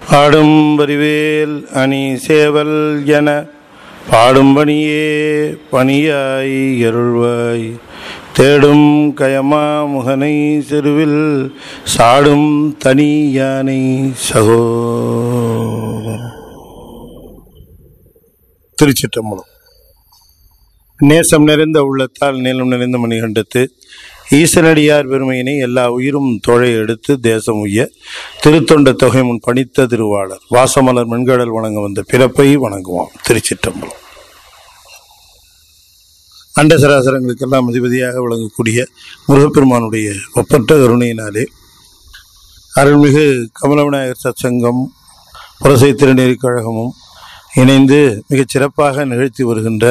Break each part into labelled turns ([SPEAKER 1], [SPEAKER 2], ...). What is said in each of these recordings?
[SPEAKER 1] ஆடும் வரிவேல் அணி சேவல் என பாடும் பணியே பணியாய் எருள்வாய் தேடும் கயமா முகனை செருவில் சாடும் தனி யானை சகோ திருச்சிற்றம்பலம் நேசம் நிறைந்த உள்ளத்தால் நீளம் நிறைந்த மணிகண்டத்து ஈசனடியார் பெருமையினை எல்லா உயிரும் தோழை எடுத்து தேசம் உய்ய திருத்தொண்ட தொகை முன் பணித்த திருவாளர் வாசமலர் மென்கடல் வணங்க வந்த பிறப்பை வணங்குவோம் திருச்சிற்றம்பலம் அண்ட சராசரங்களுக்கெல்லாம் அதிபதியாக விளங்கக்கூடிய முருகப்பெருமானுடைய ஒப்பற்ற கருணையினாலே அருள்மிகு கமலவிநாயகர் சத்சங்கம் புரசை திருநெறிக் கழகமும் இணைந்து மிகச் சிறப்பாக நிகழ்த்தி வருகின்ற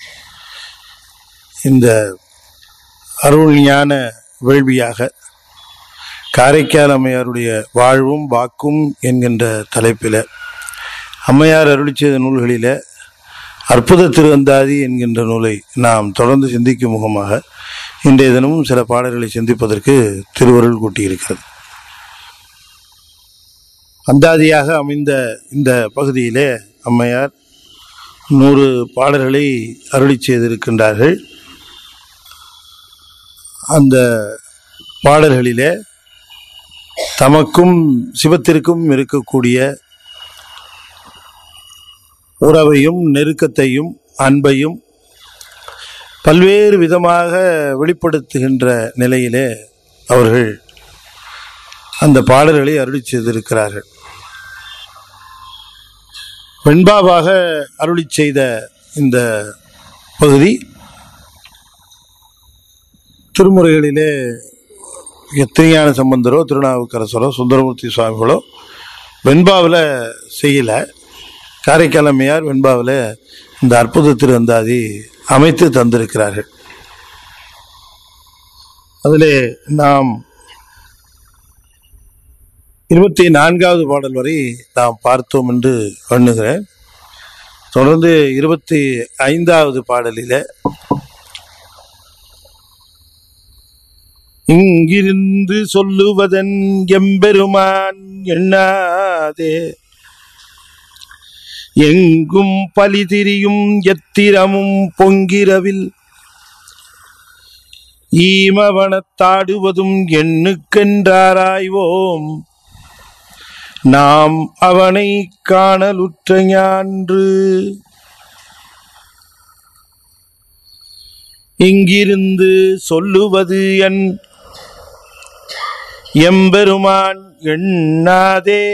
[SPEAKER 1] இந்த அருள் ஞான வேள்வியாக காரைக்கால் அம்மையாருடைய வாழ்வும் வாக்கும் என்கின்ற தலைப்பில் அம்மையார் அருளி செய்த நூல்களில் அற்புத திருவந்தாதி என்கின்ற நூலை நாம் தொடர்ந்து சிந்திக்கும் முகமாக இன்றைய தினமும் சில பாடல்களை சிந்திப்பதற்கு திருவருள் கூட்டியிருக்கிறது அந்தாதியாக அமைந்த இந்த பகுதியிலே அம்மையார் நூறு பாடல்களை அருளி செய்திருக்கின்றார்கள் அந்த பாடல்களிலே தமக்கும் சிவத்திற்கும் இருக்கக்கூடிய உறவையும் நெருக்கத்தையும் அன்பையும் பல்வேறு விதமாக வெளிப்படுத்துகின்ற நிலையிலே அவர்கள் அந்த பாடல்களை அருளி செய்திருக்கிறார்கள் வெண்பாவாக அருளி செய்த இந்த பகுதி திருமுறைகளிலே எத்தனையான சம்பந்தரோ திருநாவுக்கரசரோ சுந்தரமூர்த்தி சுவாமிகளோ வெண்பாவில் செய்யலை காரைக்கால் அம்மையார் வெண்பாவில் இந்த அற்புத திருவந்தாதி அமைத்து தந்திருக்கிறார்கள் அதிலே நாம் இருபத்தி நான்காவது பாடல் வரை நாம் பார்த்தோம் என்று எண்ணுகிறேன் தொடர்ந்து இருபத்தி ஐந்தாவது பாடலிலே இங்கிருந்து சொல்லுவதன் எம்பெருமான் எண்ணாதே எங்கும் பலி திரியும் எத்திரமும் பொங்கிரவில் ஈமவனத்தாடுவதும் எண்ணுக்கென்றாராய்வோம் நாம் அவனை காணலுற்ற ஞான்று இங்கிருந்து சொல்லுவது என் எம்பெருமான் எண்ணாதே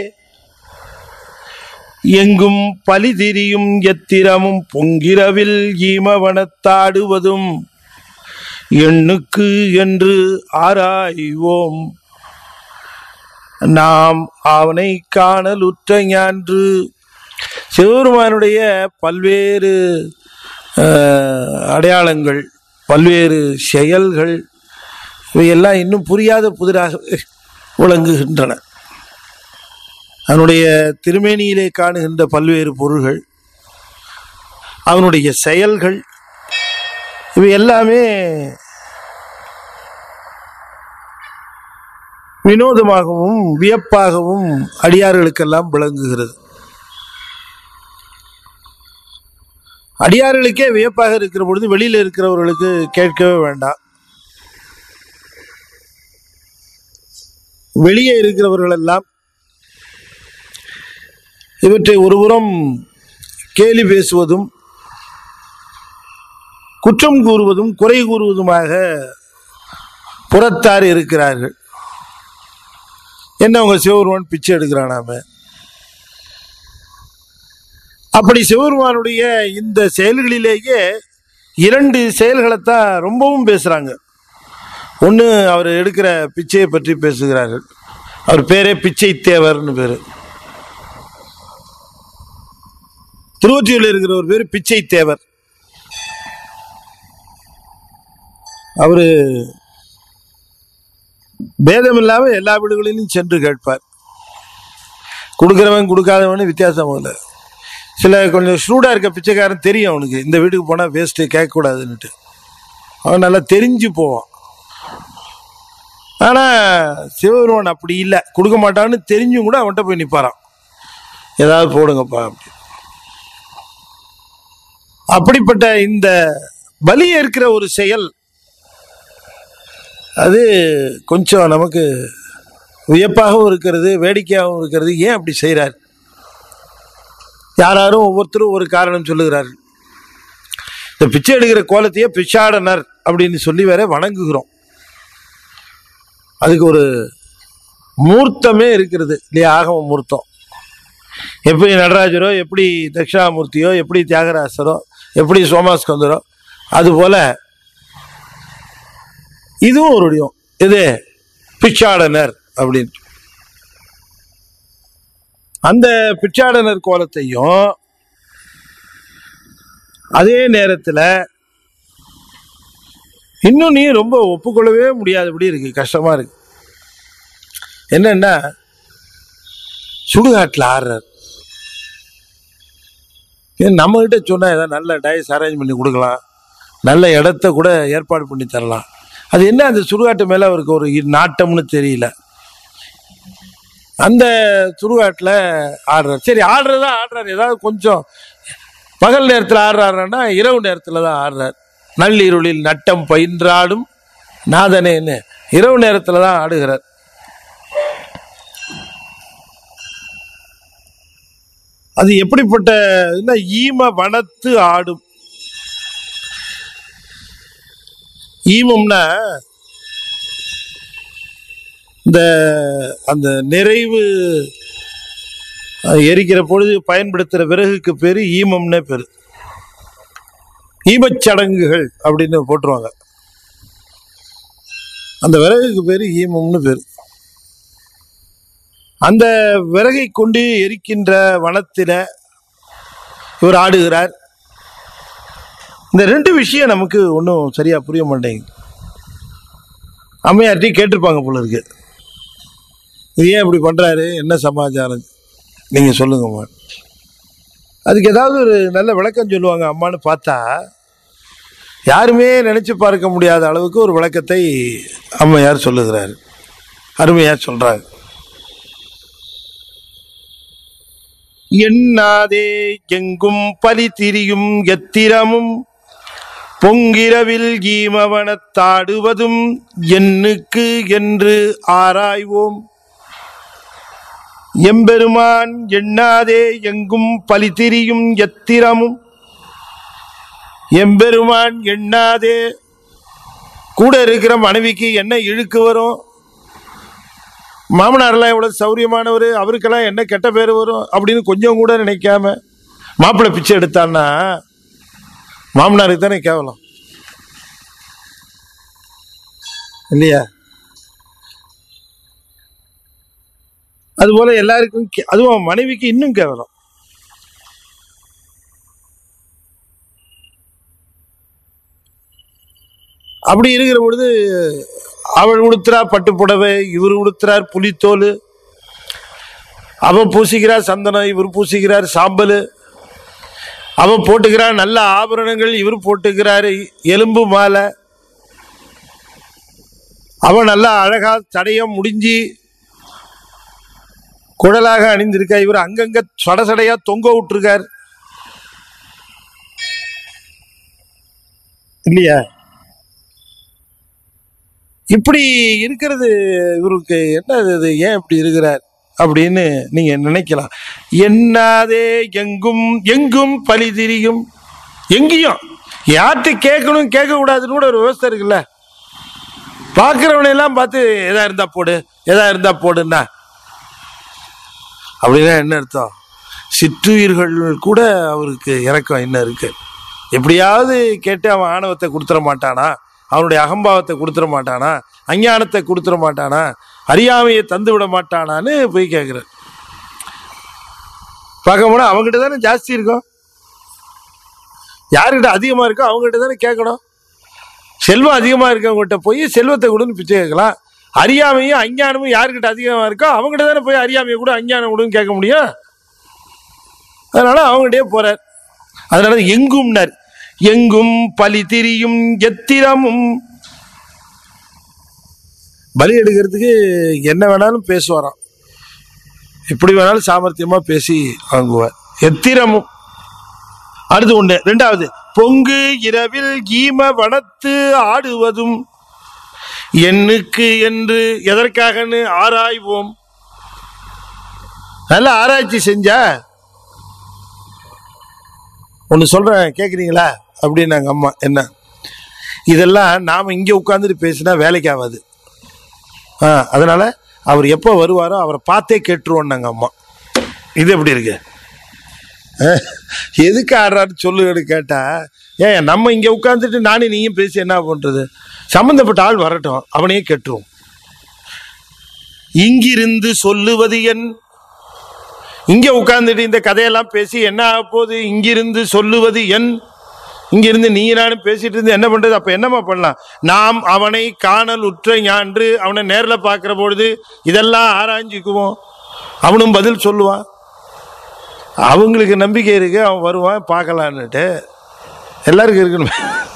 [SPEAKER 1] எங்கும் பலிதிரியும் எத்திரமும் பொங்கிரவில் ஈமவனத்தாடுவதும் எண்ணுக்கு என்று ஆராய்வோம் நாம் அவனை காணலுற்ற ஞான்று சிவபெருமானுடைய பல்வேறு அஹ், அடையாளங்கள் பல்வேறு செயல்கள் இவையெல்லாம் இன்னும் புரியாத புதிராக விளங்குகின்றன அவனுடைய திருமேனியிலே காணுகின்ற பல்வேறு பொருள்கள் அவனுடைய செயல்கள் இவை எல்லாமே வினோதமாகவும் வியப்பாகவும் அடியார்களுக்கெல்லாம் விளங்குகிறது அடியார்களுக்கே வியப்பாக இருக்கிற பொழுது வெளியில் இருக்கிறவர்களுக்கு கேட்கவே வேண்டாம் வெளியே இருக்கிறவர்கள் எல்லாம் இவற்றை ஒருபுறம் கேலி பேசுவதும் குற்றம் கூறுவதும் குறை கூறுவதுமாக புறத்தார் இருக்கிறார்கள் என்ன உங்க சிவபெருமான் பிச்சை எடுக்கிறானாம அப்படி சிவபெருமானுடைய இந்த செயல்களிலேயே இரண்டு செயல்களைத்தான் ரொம்பவும் பேசுறாங்க ஒன்று அவர் எடுக்கிற பிச்சையை பற்றி பேசுகிறார்கள் அவர் பேரே பிச்சை தேவர்னு பேரு திருவொற்றியூரில் இருக்கிற ஒரு பேர் பிச்சை தேவர் அவரு பேதம் இல்லாம எல்லா வீடுகளிலும் சென்று கேட்பார் கொடுக்கிறவன் கொடுக்காதவனு வித்தியாசம் இல்லை சில கொஞ்சம் ஷூடா இருக்க பிச்சைக்காரன் தெரியும் அவனுக்கு இந்த வீட்டுக்கு போனா வேஸ்ட் கேட்க கூடாதுன்னுட்டு அவன் நல்லா தெரிஞ்சு போவான் ஆனா சிவபெருமான் அப்படி இல்லை கொடுக்க மாட்டான்னு தெரிஞ்சும் கூட அவன்கிட்ட போய் நிப்பாரான் ஏதாவது போடுங்கப்பா அப்படி அப்படிப்பட்ட இந்த பலி இருக்கிற ஒரு செயல் அது கொஞ்சம் நமக்கு வியப்பாகவும் இருக்கிறது வேடிக்கையாகவும் இருக்கிறது ஏன் அப்படி செய்கிறார் யாராரும் ஒவ்வொருத்தரும் ஒரு காரணம் சொல்லுகிறார்கள் இந்த பிச்சை எடுக்கிற கோலத்தையே பிச்சாடனர் அப்படின்னு சொல்லி வேற வணங்குகிறோம் அதுக்கு ஒரு மூர்த்தமே இருக்கிறது இல்லையா ஆகம மூர்த்தம் எப்படி நடராஜரோ எப்படி தட்சிணாமூர்த்தியோ எப்படி தியாகராசரோ எப்படி சோமாஸ்கந்தரோ அதுபோல இதுவும் ஒரு வடிவம் இது பிச்சாடனர் அப்படின்னு அந்த பிச்சாடனர் கோலத்தையும் அதே நேரத்தில் இன்னும் நீ ரொம்ப ஒப்புக்கொள்ளவே முடியாதபடி இருக்கு கஷ்டமா இருக்கு என்னன்னா சுடுகாட்டில் ஆடுறார் ஏன் நம்ம கிட்ட சொன்னா ஏதாவது நல்ல டைஸ் அரேஞ்ச் பண்ணி கொடுக்கலாம் நல்ல இடத்த கூட ஏற்பாடு பண்ணி தரலாம் அது என்ன அந்த சுடுகாட்டு மேல அவருக்கு ஒரு இ- நாட்டம்னு தெரியல அந்த சுடுகாட்டில் ஆடுறார் சரி ஆடுறதா ஆடுறாரு ஏதாவது கொஞ்சம் பகல் நேரத்தில் ஆடுறாருன்னா இரவு நேரத்தில் தான் ஆடுறார் நள்ளிருளில் நட்டம் பயின்றாடும் நாதனேன்னு இரவு நேரத்தில் தான் ஆடுகிறார் அது எப்படிப்பட்ட என்ன ஈம வனத்து ஆடும் ஈமம்னா இந்த அந்த நிறைவு அஹ், எரிக்கிற பொழுது பயன்படுத்துகிற விறகுக்கு பேர் ஈமம்னே பேர் ஈமச்சடங்குகள் அப்படின்னு போட்டுருவாங்க அந்த விறகுக்கு பேர் ஈமம்னு பேர் அந்த விறகை கொண்டு எரிக்கின்ற வனத்தில இவர் ஆடுகிறார் இந்த ரெண்டு விஷயம் நமக்கு ஒன்றும் சரியா புரிய மாட்டேங்குது அம்மையார்ட்டையும் கேட்டிருப்பாங்க போல இருக்கு இது ஏன் இப்படி பண்றாரு என்ன சமாச்சாரம் நீங்க சொல்லுங்கம்மா அதுக்கு ஏதாவது ஒரு நல்ல விளக்கம் சொல்லுவாங்க அம்மான்னு பார்த்தா யாருமே நினைச்சு பார்க்க முடியாத அளவுக்கு ஒரு விளக்கத்தை அம்மையார் சொல்லுகிறார் அருமையார் சொல்றாங்க எண்ணாதே எங்கும் பலி திரியும் எத்திரமும் பொங்கிரவில் ஈமவனத்தாடுவதும் எண்ணுக்கு என்று ஆராய்வோம் எம்பெருமான் எண்ணாதே எங்கும் பலி திரியும் எத்திரமும் எம்பெருமான் எண்ணாதே கூட இருக்கிற மனைவிக்கு என்ன இழுக்கு வரும் மாமனார்லாம் எவ்வளவு சௌரியமானவர் அவருக்கெல்லாம் என்ன கெட்ட பேர் வரும் அப்படின்னு கொஞ்சம் கூட நினைக்காம மாப்பிள்ளை பிச்சை எடுத்தான்னா மாமனாருக்கு தானே கேவலம் இல்லையா அதுபோல எல்லாருக்கும் கே- அதுவும் மனைவிக்கு இன்னும் கேவலம் அப்படி இருக்கிற பொழுது அவள் உடுத்துறா பட்டு புடவை இவர் உடுத்துறார் புலித்தோல் அவன் பூசிக்கிறார் சந்தனம் இவர் பூசிக்கிறார் சாம்பல் அவன் போட்டுக்கிறார் நல்ல ஆபரணங்கள் இவர் போட்டுக்கிறார் எலும்பு மாலை அவன் நல்லா அழகா தடையம் முடிஞ்சு குழலாக அணிந்திருக்கா இவர் அங்கங்க சட சடையா தொங்க விட்டுருக்கார் இல்லையா இப்படி இருக்கிறது இவருக்கு என்ன இது ஏன் இப்படி இருக்கிறார் அப்படின்னு நீங்க நினைக்கலாம் என்னாதே எங்கும் எங்கும் பழி திரியும் எங்கேயும் யார்கிட்ட கேட்கணும் கேட்க கூடாதுன்னு கூட ஒரு விவசாயம் இருக்குல்ல பார்க்கிறவனை எல்லாம் பார்த்து எதா இருந்தா போடு எதா இருந்தா போடுன்னா அப்படின்னா என்ன அர்த்தம் சிற்றுயிர்கள் கூட அவருக்கு இறக்கம் என்ன இருக்கு எப்படியாவது கேட்டு அவன் ஆணவத்தை கொடுத்துட மாட்டானா அவனுடைய அகம்பாவத்தை கொடுத்துட மாட்டானா அஞ்ஞானத்தை கொடுத்துட மாட்டானா அறியாமையை தந்து விட மாட்டானான்னு போய் கேட்குறார் பார்க்க போனா அவங்ககிட்ட தானே ஜாஸ்தி இருக்கும் யாருக்கிட்ட அதிகமா இருக்கோ அவங்ககிட்ட தானே கேட்கணும் செல்வம் அதிகமா இருக்கவங்ககிட்ட போய் செல்வத்தை கொடுன்னு பிச்சை கேட்கலாம் அறியாமையும் அஞ்ஞானமும் யாருக்கிட்ட அதிகமா இருக்கோ அவங்ககிட்ட தானே போய் அறியாமையை கூட அஞ்ஞானம் கொடுன்னு கேட்க முடியும் அதனால அவங்ககிட்டயே போறார் அதனால எங்கும்னார் எங்கும் பலி திரியும் எத்திரமும் பலி எடுக்கிறதுக்கு என்ன வேணாலும் பேசுவாராம் இப்படி வேணாலும் சாமர்த்தியமா பேசி வாங்குவார் எத்திரமும் அடுத்து ஒண்ணு ரெண்டாவது பொங்கு இரவில் ஈம வனத்து ஆடுவதும் எண்ணுக்கு என்று எதற்காகன்னு ஆராய்வோம் நல்ல ஆராய்ச்சி செஞ்சா ஒன்று சொல்றேன் கேட்குறீங்களா அப்படின்னாங்க அம்மா என்ன இதெல்லாம் நாம் இங்கே உட்காந்துட்டு பேசினா வேலைக்கு ஆகாது ஆ அதனால அவர் எப்போ வருவாரோ அவரை பார்த்தே கேட்டுருவோன்னாங்க அம்மா இது எப்படி இருக்கு அஹ், எதுக்கு ஆடுறான்னு சொல்லுன்னு கேட்டா ஏன் நம்ம இங்கே உட்காந்துட்டு நானும் நீயும் பேசி என்ன பண்றது சம்பந்தப்பட்ட ஆள் வரட்டும் அவனையே கேட்டுருவோம் இங்கிருந்து சொல்லுவது என் இங்க உட்கார்ந்துட்டு இந்த கதையெல்லாம் பேசி என்ன ஆக போகுது இங்கிருந்து சொல்லுவது என் இங்கிருந்து நீ நானும் பேசிட்டு இருந்து என்ன பண்றது அப்ப என்னம்மா பண்ணலாம் நாம் அவனை காணல் உற்ற ஞான்று அவனை நேர்ல பார்க்கிற பொழுது இதெல்லாம் ஆராய்ஞ்சிக்குவோம் அவனும் பதில் சொல்லுவான் அவங்களுக்கு நம்பிக்கை இருக்கு அவன் வருவான் பார்க்கலான்னுட்டு எல்லாருக்கும் இருக்கணும்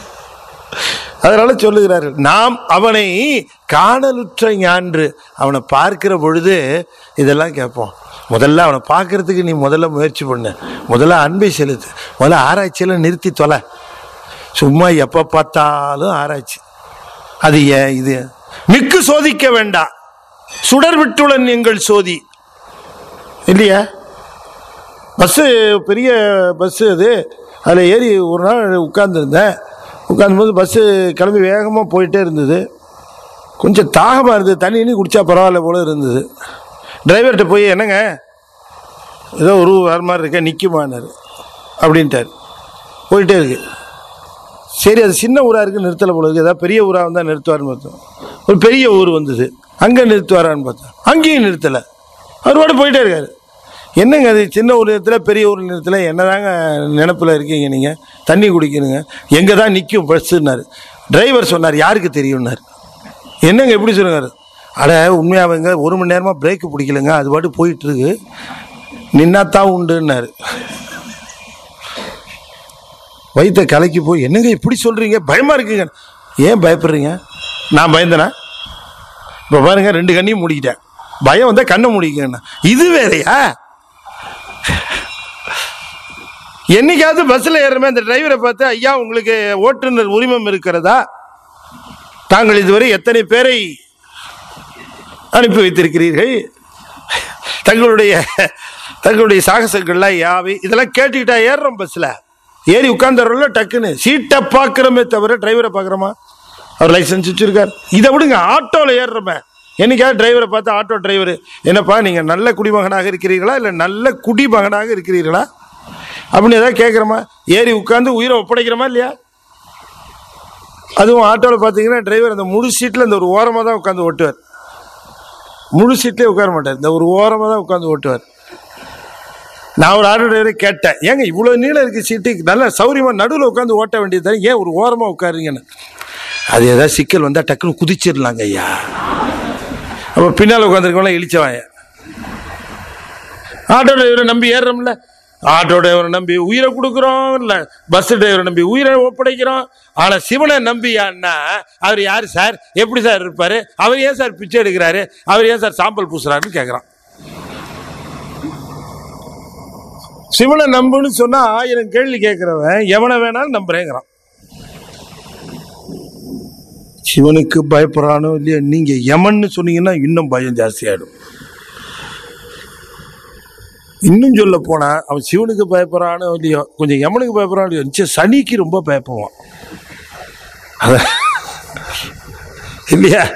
[SPEAKER 1] அதனால சொல்லுகிறார்கள் நாம் அவனை காணலுற்ற ஞான்று அவனை பார்க்கிற பொழுது இதெல்லாம் கேட்போம் முதல்ல அவனை பார்க்கறதுக்கு நீ முதல்ல முயற்சி பண்ணு முதல்ல அன்பை செலுத்து முதல்ல ஆராய்ச்சியில் நிறுத்தி தொலை சும்மா எப்போ பார்த்தாலும் ஆராய்ச்சி அது ஏன் இது மிக்கு சோதிக்க வேண்டாம் சுடர் விட்டுளன் எங்கள் சோதி இல்லையா பஸ்ஸு பெரிய பஸ்ஸு அது அதில் ஏறி ஒரு நாள் உட்காந்துருந்தேன் உட்காந்தும்போது பஸ்ஸு கிளம்பி வேகமாக போயிட்டே இருந்தது கொஞ்சம் தாகமாக இருந்தது தண்ணி இனி குடிச்சா பரவாயில்ல போல இருந்தது டிரைவர்கிட்ட போய் என்னங்க ஏதோ ஒரு வர மாதிரி இருக்க நிற்குமானாரு அப்படின்ட்டார் போயிட்டே இருக்கு சரி அது சின்ன ஊராக இருக்கு நிறுத்தலை போல இருக்கு ஏதாவது பெரிய ஊராக வந்தால் நிறுத்துவார்னு பார்த்தோம் ஒரு பெரிய ஊர் வந்தது அங்கே நிறுத்துவாரான்னு பார்த்தோம் அங்கேயும் நிறுத்தலை அவர் பாட்டு போயிட்டே இருக்காரு என்னங்க அது சின்ன ஊர் நிறுத்தல பெரிய ஊர் நிறுத்தல என்னதாங்க நினப்பில் இருக்கீங்க நீங்கள் தண்ணி குடிக்கணுங்க எங்கே தான் நிற்கும் பஸ்ஸுன்னாரு டிரைவர் சொன்னார் யாருக்கு தெரியும்னார் என்னங்க எப்படி சொல்லுங்க அட உண்மையாகங்க ஒரு மணி நேரமாக பிரேக்கு பிடிக்கலங்க அது பாட்டு போயிட்டு இருக்கு நின்னாத்தான் உண்டுன்னாரு வயிற்ற கலக்கி போய் என்னங்க இப்படி சொல்றீங்க பயமா இருக்குங்க ஏன் பயப்படுறீங்க நான் பயந்தனா இப்போ பாருங்க ரெண்டு கண்ணையும் மூடிக்கிட்டேன் பயம் வந்தால் கண்ணை மூடிக்கங்க இது வேறையா என்னைக்காவது பஸ்ஸில் ஏறுறமே அந்த டிரைவரை பார்த்து ஐயா உங்களுக்கு ஓட்டுநர் உரிமம் இருக்கிறதா தாங்கள் இதுவரை எத்தனை பேரை அனுப்பி வைத்திருக்கிறீர்கள் தங்களுடைய தங்களுடைய சாகசங்கள்லாம் யாவை இதெல்லாம் கேட்டுக்கிட்டா ஏறுறோம் பஸ்ஸில் ஏறி உட்காந்துறோம்ல டக்குன்னு சீட்டை பார்க்குறோமே தவிர டிரைவரை பார்க்குறோமா அவர் லைசன்ஸ் வச்சிருக்கார் இதை விடுங்க ஆட்டோவில் ஏறுறோமே என்னைக்காவது டிரைவரை பார்த்து ஆட்டோ டிரைவர் என்னப்பா நீங்கள் நல்ல குடிமகனாக இருக்கிறீர்களா இல்லை நல்ல குடிமகனாக இருக்கிறீர்களா அப்படின்னு ஏதாவது கேட்குறோமா ஏறி உட்காந்து உயிரை ஒப்படைக்கிறோமா இல்லையா அதுவும் ஆட்டோவில் பார்த்தீங்கன்னா டிரைவர் அந்த முழு சீட்டில் இந்த ஒரு ஓரமாக தான் உட்காந்து ஓட்டுவார் முழு சீட்லேயே உட்கார மாட்டார் இந்த ஒரு ஓரமாக தான் உட்காந்து ஓட்டுவார் நான் ஒரு ஆட்டோ டிரைவரை கேட்டேன் ஏங்க இவ்வளோ நீளம் இருக்கு சீட்டு நல்ல சௌரியமாக நடுவில் உட்காந்து ஓட்ட வேண்டியது தானே ஏன் ஒரு ஓரமாக உட்காருங்கன்னு அது ஏதாவது சிக்கல் வந்தால் டக்குன்னு குதிச்சிடலாங்க ஐயா அப்போ பின்னால் உட்காந்துருக்கவங்கள இழிச்சவாங்க ஆட்டோ டிரைவரை நம்பி ஏறுறோம்ல ஆட்டோ டிரைவரை நம்பி உயிரை கொடுக்குறோம் இல்லை பஸ் டிரைவரை நம்பி உயிரை ஒப்படைக்கிறோம் ஆனால் சிவனை நம்பியான்னா அவர் யார் சார் எப்படி சார் இருப்பார் அவர் ஏன் சார் பிச்சை எடுக்கிறாரு அவர் ஏன் சார் சாம்பல் பூசுறாருன்னு கேட்குறான் சிவனை நம்புன்னு சொன்னா ஆயிரம் கேள்வி கேட்கிறவன் எவனை வேணாலும் நம்புறேங்கிறான் சிவனுக்கு பயப்படுறானோ இல்லையா நீங்க யமன்னு சொன்னீங்கன்னா இன்னும் பயம் ஜாஸ்தியாயிடும் இன்னும் சொல்ல போனா அவன் சிவனுக்கு பயப்படுறானோ இல்லையோ கொஞ்சம் யமனுக்கு பயப்படுறானோ இல்லையோ நிச்சயம் சனிக்கு ரொம்ப பயப்படுவான் அத- இல்லையா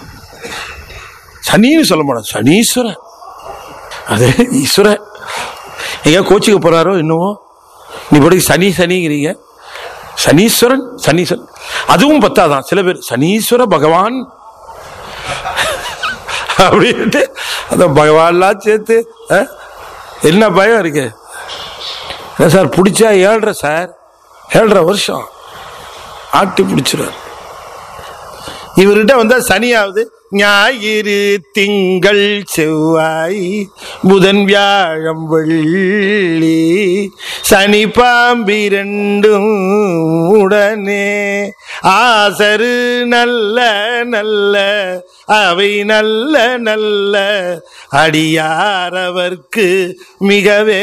[SPEAKER 1] சனின்னு சொல்ல மாட்டான் சனீஸ்வரன் அது ஈஸ்வரன் எங்க கோச்சிக்க போறாரோ இன்னும் நீ படிக்க சனி சனிங்கிறீங்க சனீஸ்வரன் சனீஸ்வரன் அதுவும் பத்தாதான் சில பேர் சனீஸ்வர பகவான் அப்படின்ட்டு அந்த பகவான்லாம் சேர்த்து ஆ? என்ன பயம் இருக்கு என்ன சார் பிடிச்சா ஏழ்ரை சார் ஏழ்ரை வருஷம் ஆட்டி பிடிச்சிருவார் இவர்கிட்ட வந்தா சனியாவது ஞாயிறு திங்கள் செவ்வாய் புதன் வியாழம் வெள்ளி சனி பாம்பிரண்டும் உடனே ஆசரு நல்ல நல்ல அவை நல்ல நல்ல அடியாரவர்க்கு மிகவே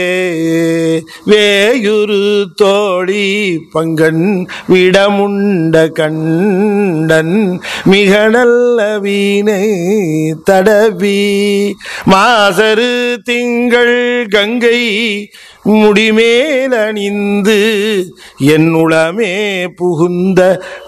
[SPEAKER 1] வேயுரு தோழி பங்கன் விடமுண்ட கண்டன் மிக நல்ல வீணை தடவி மாசரு திங்கள் கங்கை முடிமேல் அணிந்து என் உளமே புகுந்த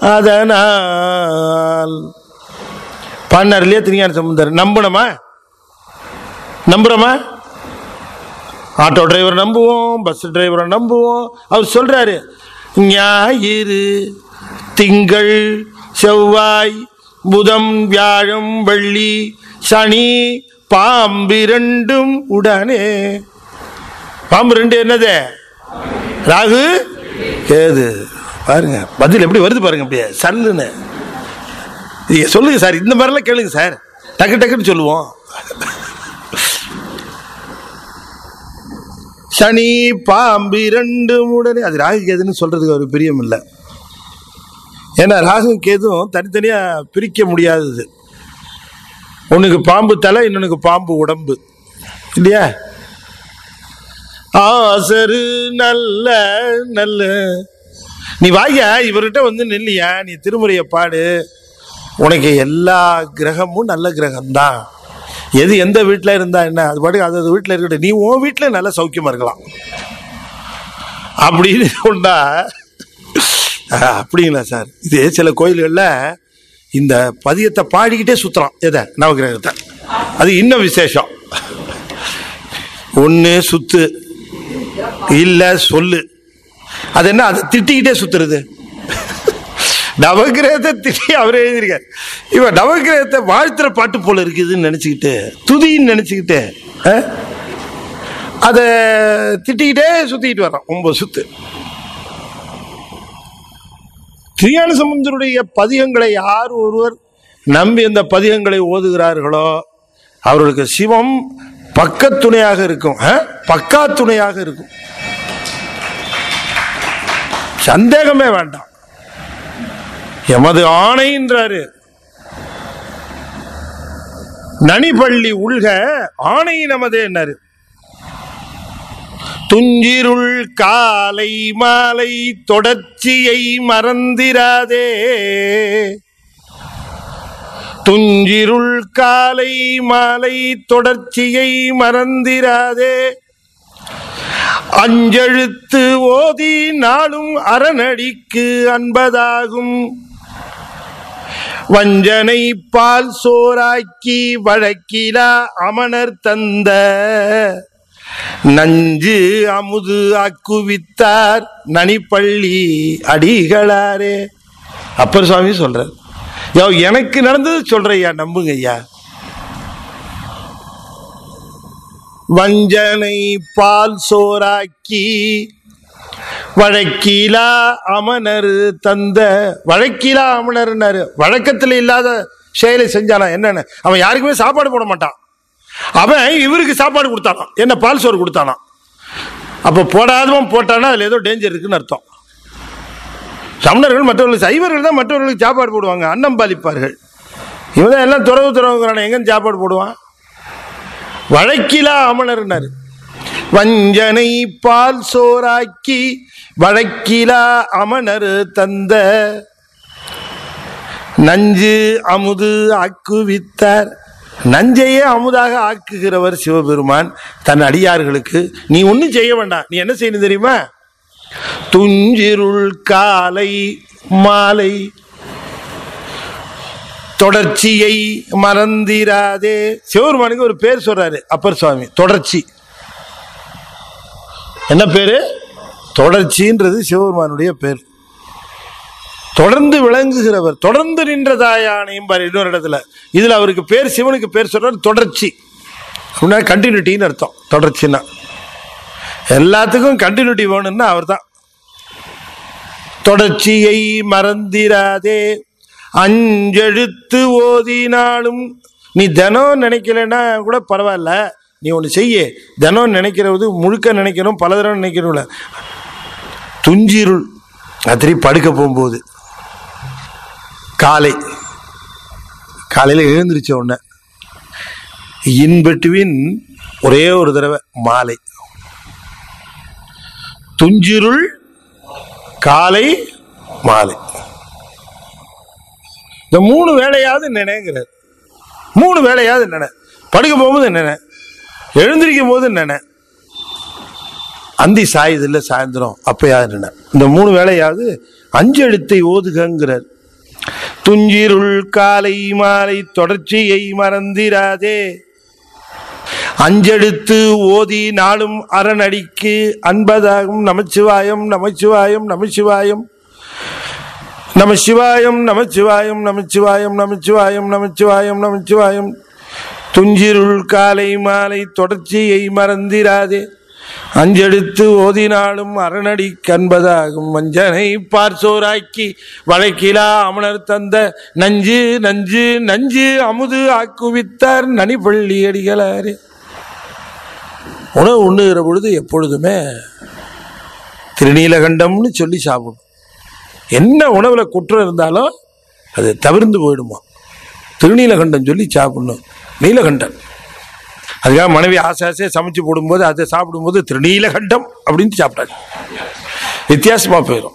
[SPEAKER 1] அதனால் பாடினார் இல்லையா திருஞான சம்பந்தர் நம்பணுமா நம்புறோமா ஆட்டோ டிரைவர் நம்புவோம் பஸ் டிரைவரை நம்புவோம் அவர் சொல்றாரு ஞாயிறு திங்கள் செவ்வாய் புதம் வியாழம் வெள்ளி சனி பாம்பிரண்டும் உடனே பாம்பு ரெண்டு என்னது ராகு ஏது பாருங்க பதில் எப்படி வருது பாருங்க அப்படியே சல்லுன்னு இது சொல்லுங்க சார் இந்த மாதிரிலாம் கேளுங்க சார் டக்கு டக்குன்னு சொல்லுவோம் சனி பாம்பு இரண்டு உடனே அது ராகு கேதுன்னு சொல்றதுக்கு ஒரு பிரியம் இல்லை ஏன்னா ராகு கேதும் தனித்தனியா பிரிக்க முடியாதது ஒண்ணுக்கு பாம்பு தலை இன்னொன்னுக்கு பாம்பு உடம்பு இல்லையா ஆசரு நல்ல நல்ல நீ வாயா இவர்கிட்ட வந்து நில்லையா நீ திருமுறையை பாடு உனக்கு எல்லா கிரகமும் நல்ல கிரகம்தான் எது எந்த வீட்டில் இருந்தா என்ன அது பாட்டுக்கு அது வீட்டில் இருக்கட்டும் நீ உன் வீட்டில் நல்ல சௌக்கியமா இருக்கலாம் அப்படின்னு சொன்னா அஹ், அப்படிங்களா சார் இது சில கோயில்களில் இந்த பதியத்தை பாடிக்கிட்டே சுத்துறான் எதை நவகிரகத்தை அது இன்னும் விசேஷம் ஒன்று சுத்து இல்லை சொல்லு அது என்ன அதை திட்டிக்கிட்டே சுத்துறது நவகிரகத்தை திட்டி அவரே எழுதியிருக்கார் இவன் நவகிரகத்தை வாழ்த்துற பாட்டு போல இருக்குதுன்னு நினச்சிக்கிட்டு துதின்னு நினச்சிக்கிட்டு அதை திட்டிக்கிட்டே சுத்திக்கிட்டு வர்றான் ஒன்பது சுத்து திருஞான சம்பந்தருடைய பதிகங்களை யார் ஒருவர் நம்பி அந்த பதிகங்களை ஓதுகிறார்களோ அவர்களுக்கு சிவம் பக்கத்துணையாக இருக்கும் ஆ? பக்கா துணையாக இருக்கும் சந்தேகமே வேண்டாம் எமது ஆணைன்றாரு நனிபள்ளி உள்க ஆணை நமதே என்னாரு துஞ்சிருள் காலை மாலை தொடர்ச்சியை மறந்திராதே துஞ்சிருள் காலை மாலை தொடர்ச்சியை மறந்திராதே அஞ்செழுத்து ஓதி நாளும் அரணடிக்கு அன்பதாகும் வஞ்சனை பால் சோறாக்கி வழக்கிலா அமணர் தந்த நஞ்சு அமுது அக்குவித்தார் நனிப்பள்ளி அடிகளாரே அப்பர் சுவாமி சொல்றார் யோ எனக்கு நடந்தது சொல்றையா நம்புங்க ஐயா வஞ்சனை பால் சோறாக்கி வழக்கிலா அமனர் தந்த வழக்கிலா அமனர்னாரு வழக்கத்தில் இல்லாத செயலை செஞ்சானா என்னன்னு அவன் யாருக்குமே சாப்பாடு போட மாட்டான் அவன் இவருக்கு சாப்பாடு கொடுத்தானாம் என்ன பால் சோறு கொடுத்தானாம் அப்போ போடாதவன் போட்டானா அதில் ஏதோ டேஞ்சர் இருக்குன்னு அர்த்தம் சமணர்கள் மற்றவர்களுக்கு சைவர்கள் தான் மற்றவர்களுக்கு சாப்பாடு போடுவாங்க அன்னம் பாலிப்பார்கள் இவன் தான் எல்லாம் துறவு துறவுங்கிறான எங்கன்னு சாப்பாடு போடுவான் வழக்கிலா அமணர்னாரு வஞ்சனை பால் சோறாக்கி வழக்கிலா அமணர் தந்த நஞ்சு அமுது ஆக்குவித்தார் நஞ்சையே அமுதாக ஆக்குகிறவர் சிவபெருமான் தன் அடியார்களுக்கு நீ ஒன்றும் செய்ய வேண்டாம் நீ என்ன செய்யணும் தெரியுமா துஞ்சிருள் காலை மாலை தொடர்ச்சியை மறந்திராதே சிவபெருமானுக்கு ஒரு பேர் சொல்றாரு அப்பர் சுவாமி தொடர்ச்சி என்ன பேரு தொடர்ச்சின்றது சிவபெருமானுடைய பேர் தொடர்ந்து விளங்குகிறவர் தொடர்ந்து நின்றதாயானையும் பாரு இன்னொரு இடத்துல இதுல அவருக்கு பேர் சிவனுக்கு பேர் சொல்றாரு தொடர்ச்சி அப்படின்னா கண்டினியூட்டின்னு அர்த்தம் தொடர்ச்சின்னா எல்லாத்துக்கும் கண்டினியூட்டி வேணும்னா அவர் தான் தொடர்ச்சியை மறந்திராதே அஞ்செழுத்து ஓதினாலும் நீ தினம் நினைக்கலன்னா கூட பரவாயில்ல நீ ஒன்று செய்ய தினம் நினைக்கிறது முழுக்க நினைக்கணும் பல தடவை நினைக்கணும்ல துஞ்சிருள் ராத்திரி படுக்க போகும்போது காலை காலையில் எழுந்திரிச்ச உடனே இன் பிட்வீன் ஒரே ஒரு தடவை மாலை துஞ்சிருள் காலை மாலை இந்த மூணு வேலையாவது நினைங்கிறார் மூணு வேலையாவது நினை படுக்க போகும்போது நினை எழுந்திருக்கும் போது நினை அந்தி சாயுது இல்லை சாயந்தரம் அப்பயாவது நினை இந்த மூணு வேலையாவது அஞ்சு எழுத்தை ஓதுகங்கிறார் துஞ்சிருள் காலை மாலை தொடர்ச்சியை மறந்திராதே அஞ்செடுத்து ஓதி நாளும் அரணடிக்கு அன்பதாகும் நமச்சிவாயம் நமச்சிவாயம் நமச்சிவாயம் நமச்சிவாயம் நமச்சிவாயம் நமச்சிவாயம் நமச்சிவாயம் நமச்சிவாயம் நமச்சிவாயம் துஞ்சிருள் காலை மாலை தொடர்ச்சியை மறந்திராதே அஞ்செடுத்து ஓதினாலும் அரணடி கண்பதாகும் வஞ்சனை பார்சோராக்கி வழக்கிலா அமணர் தந்த நஞ்சு நஞ்சு நஞ்சு அமுது ஆக்குவித்தார் நனிப்பள்ளி அடிகளாரே உணவு உண்ணுகிற பொழுது எப்பொழுதுமே திருநீலகண்டம்னு சொல்லி சாப்பிடும் என்ன உணவுல குற்றம் இருந்தாலும் அது தவிர்ந்து போயிடுமா திருநீலகண்டம் சொல்லி சாப்பிடணும் நீலகண்டன் அதுக்காக மனைவி ஆசை ஆசையாக சமைச்சு போடும்போது அதை சாப்பிடும்போது திருநீலகண்டம் அப்படின்னு சாப்பிட்டாங்க வித்தியாசமா போயிடும்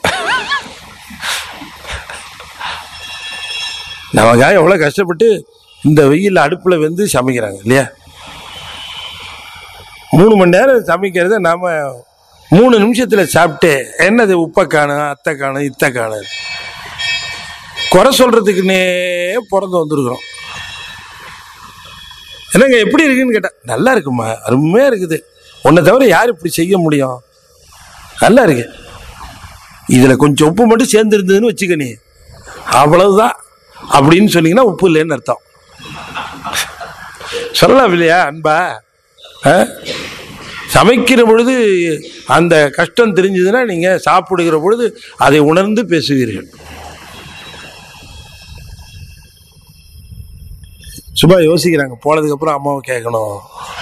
[SPEAKER 1] நமக்காக எவ்வளோ கஷ்டப்பட்டு இந்த வெயில் அடுப்பில் வந்து சமைக்கிறாங்க இல்லையா மூணு மணி நேரம் சமைக்கிறத நாம மூணு நிமிஷத்தில் சாப்பிட்டு என்னது உப்பை காணும் அத்தை காணும் இத்தை காணும் குறை சொல்றதுக்குன்னே பிறந்து வந்திருக்கிறோம் என்னங்க எப்படி இருக்குன்னு கேட்டா நல்லா இருக்குமா அருமையா இருக்குது உன்னை தவிர யார் இப்படி செய்ய முடியும் நல்லா இருக்கு இதுல கொஞ்சம் உப்பு மட்டும் சேர்ந்து இருந்ததுன்னு வச்சுக்க நீ அவ்வளவுதான் அப்படின்னு சொன்னீங்கன்னா உப்பு இல்லைன்னு அர்த்தம் சொல்லலாம் இல்லையா அன்பா ஆ? சமைக்கிற பொழுது அந்த கஷ்டம் தெரிஞ்சதுன்னா நீங்க சாப்பிடுகிற பொழுது அதை உணர்ந்து பேசுவீர்கள் சும்மா யோசிக்கிறாங்க போனதுக்கு அப்புறம் அம்மாவை கேட்கணும்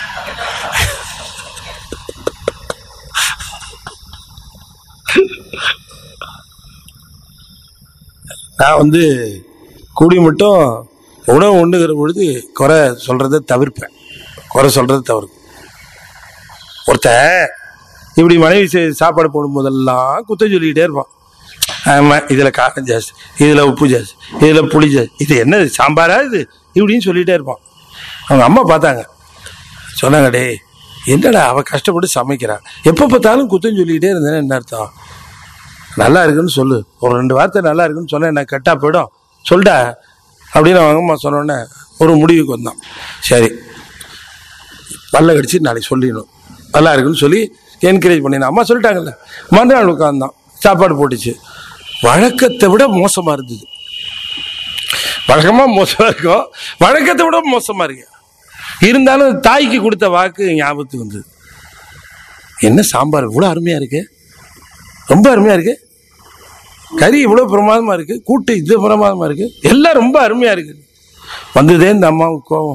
[SPEAKER 1] நான் வந்து கூடி மட்டும் உணவு உண்டுகிற பொழுது குறை சொல்றதை தவிர்ப்பேன் குறை சொல்றதை தவிர்ப்பேன் ஒருத்தன் இப்படி மனைவி செ- சாப்பாடு போடும்போதெல்லாம் குத்தம் சொல்லிக்கிட்டே இருப்பான் ஆமா இதுல காரம் ஜாஸ்தி இதுல உப்பு ஜாஸ்தி இதுல புளி ஜாஸ்தி இது என்ன சாம்பாரா இது இப்படின்னு சொல்லிட்டே இருப்பான் அவங்க அம்மா பார்த்தாங்க சொன்னாங்க டேய் என்னடா அவ கஷ்டப்பட்டு சமைக்கிறான் எப்போ பார்த்தாலும் குத்தம் சொல்லிக்கிட்டே இருந்தேன்னா என்ன அர்த்தம் நல்லா இருக்குன்னு சொல்லு ஒரு ரெண்டு வார்த்தை நல்லா இருக்குன்னு சொன்னா என்ன கெட்டா போயிடும் சொல்டா அப்படின்னு அவங்க அம்மா சொன்னோடனே ஒரு முடிவுக்கு வந்தான் சரி பல்ல கடிச்சு நாளைக்கு சொல்லிடணும் நல்லா இருக்குன்னு சொல்லி என்கரேஜ் பண்ணினேன் அம்மா சொல்லிட்டாங்கல்ல மறுநாள் உட்காந்தான் சாப்பாடு போட்டுச்சு வழக்கத்தை விட மோசமா இருந்தது வழக்கமா மோசமா இருக்கும் வழக்கத்தை விட மோசமா இருக்கு இருந்தாலும் தாய்க்கு கொடுத்த வாக்கு ஞாபகத்துக்கு வந்தது என்ன சாம்பார் இவ்வளோ அருமையா இருக்கு ரொம்ப அருமையா இருக்கு கறி இவ்வளோ பிரமாதமா இருக்கு கூட்டு இது பிரமாதமா இருக்கு எல்லாம் ரொம்ப அருமையா இருக்கு வந்ததே இந்த அம்மாவுக்கு கோவம்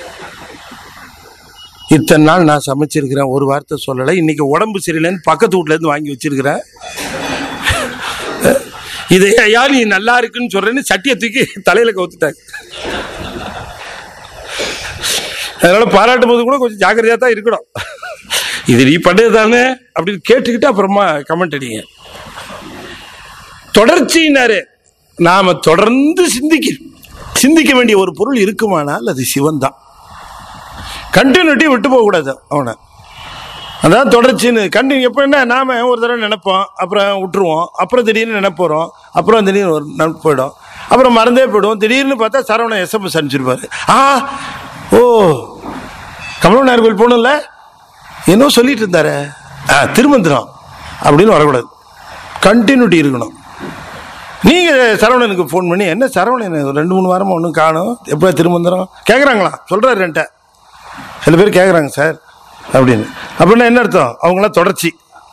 [SPEAKER 1] இத்தனை நாள் நான் சமைச்சிருக்கிறேன் ஒரு வார்த்தை சொல்லலை இன்னைக்கு உடம்பு சரியில்லைன்னு பக்கத்து வீட்ல இருந்து வாங்கி வச்சிருக்கிறேன் இதை ஐயா நீ நல்லா இருக்குன்னு சொல்றேன்னு சட்டியை தூக்கி தலையில கவுத்துட்டாங்க அதனால பாராட்டும் போது கூட கொஞ்சம் ஜாக்கிரதையா தான் இருக்கணும் இது நீ பண்ணது தானே அப்படின்னு கேட்டுக்கிட்டு அப்புறமா கமெண்ட் அடிங்க தொடர்ச்சியினாரு நாம தொடர்ந்து சிந்திக்க சிந்திக்க வேண்டிய ஒரு பொருள் இருக்குமானால் அது சிவன் தான் கண்டினியூட்டி விட்டு போக கூடாது அவனை அதான் தொடர்ச்சின்னு கண்டினியூ எப்போ என்ன நாம ஒரு தடவை நினைப்போம் அப்புறம் விட்டுருவோம் அப்புறம் திடீர்னு நினைப்போறோம் அப்புறம் திடீர்னு ஒரு நினைப்பு போயிடும் அப்புறம் மறந்தே போயிடுவோம் திடீர்னு பார்த்தா சரவணன் எஸ்எம்எஸ் அனுப்பிச்சிருப்பாரு ஆ ஓ கமலநாயர் கோயில் போகணும்ல என்னோ சொல்லிட்டு இருந்தாரு ஆ திருமந்திரம் அப்படின்னு வரக்கூடாது கண்டினியூட்டி இருக்கணும் நீங்க சரவணனுக்கு ஃபோன் பண்ணி என்ன சரவணன் ஒரு ரெண்டு மூணு வாரமா ஒன்றும் காணும் எப்போ திருமந்திரம் கேட்குறாங்களா சொல்றாரு என்கிட்ட சில பேர் கேட்குறாங்க சார் அப்படின்னு அப்படின்னா என்ன அர்த்தம் அவங்களாம் தொடர்ச்சி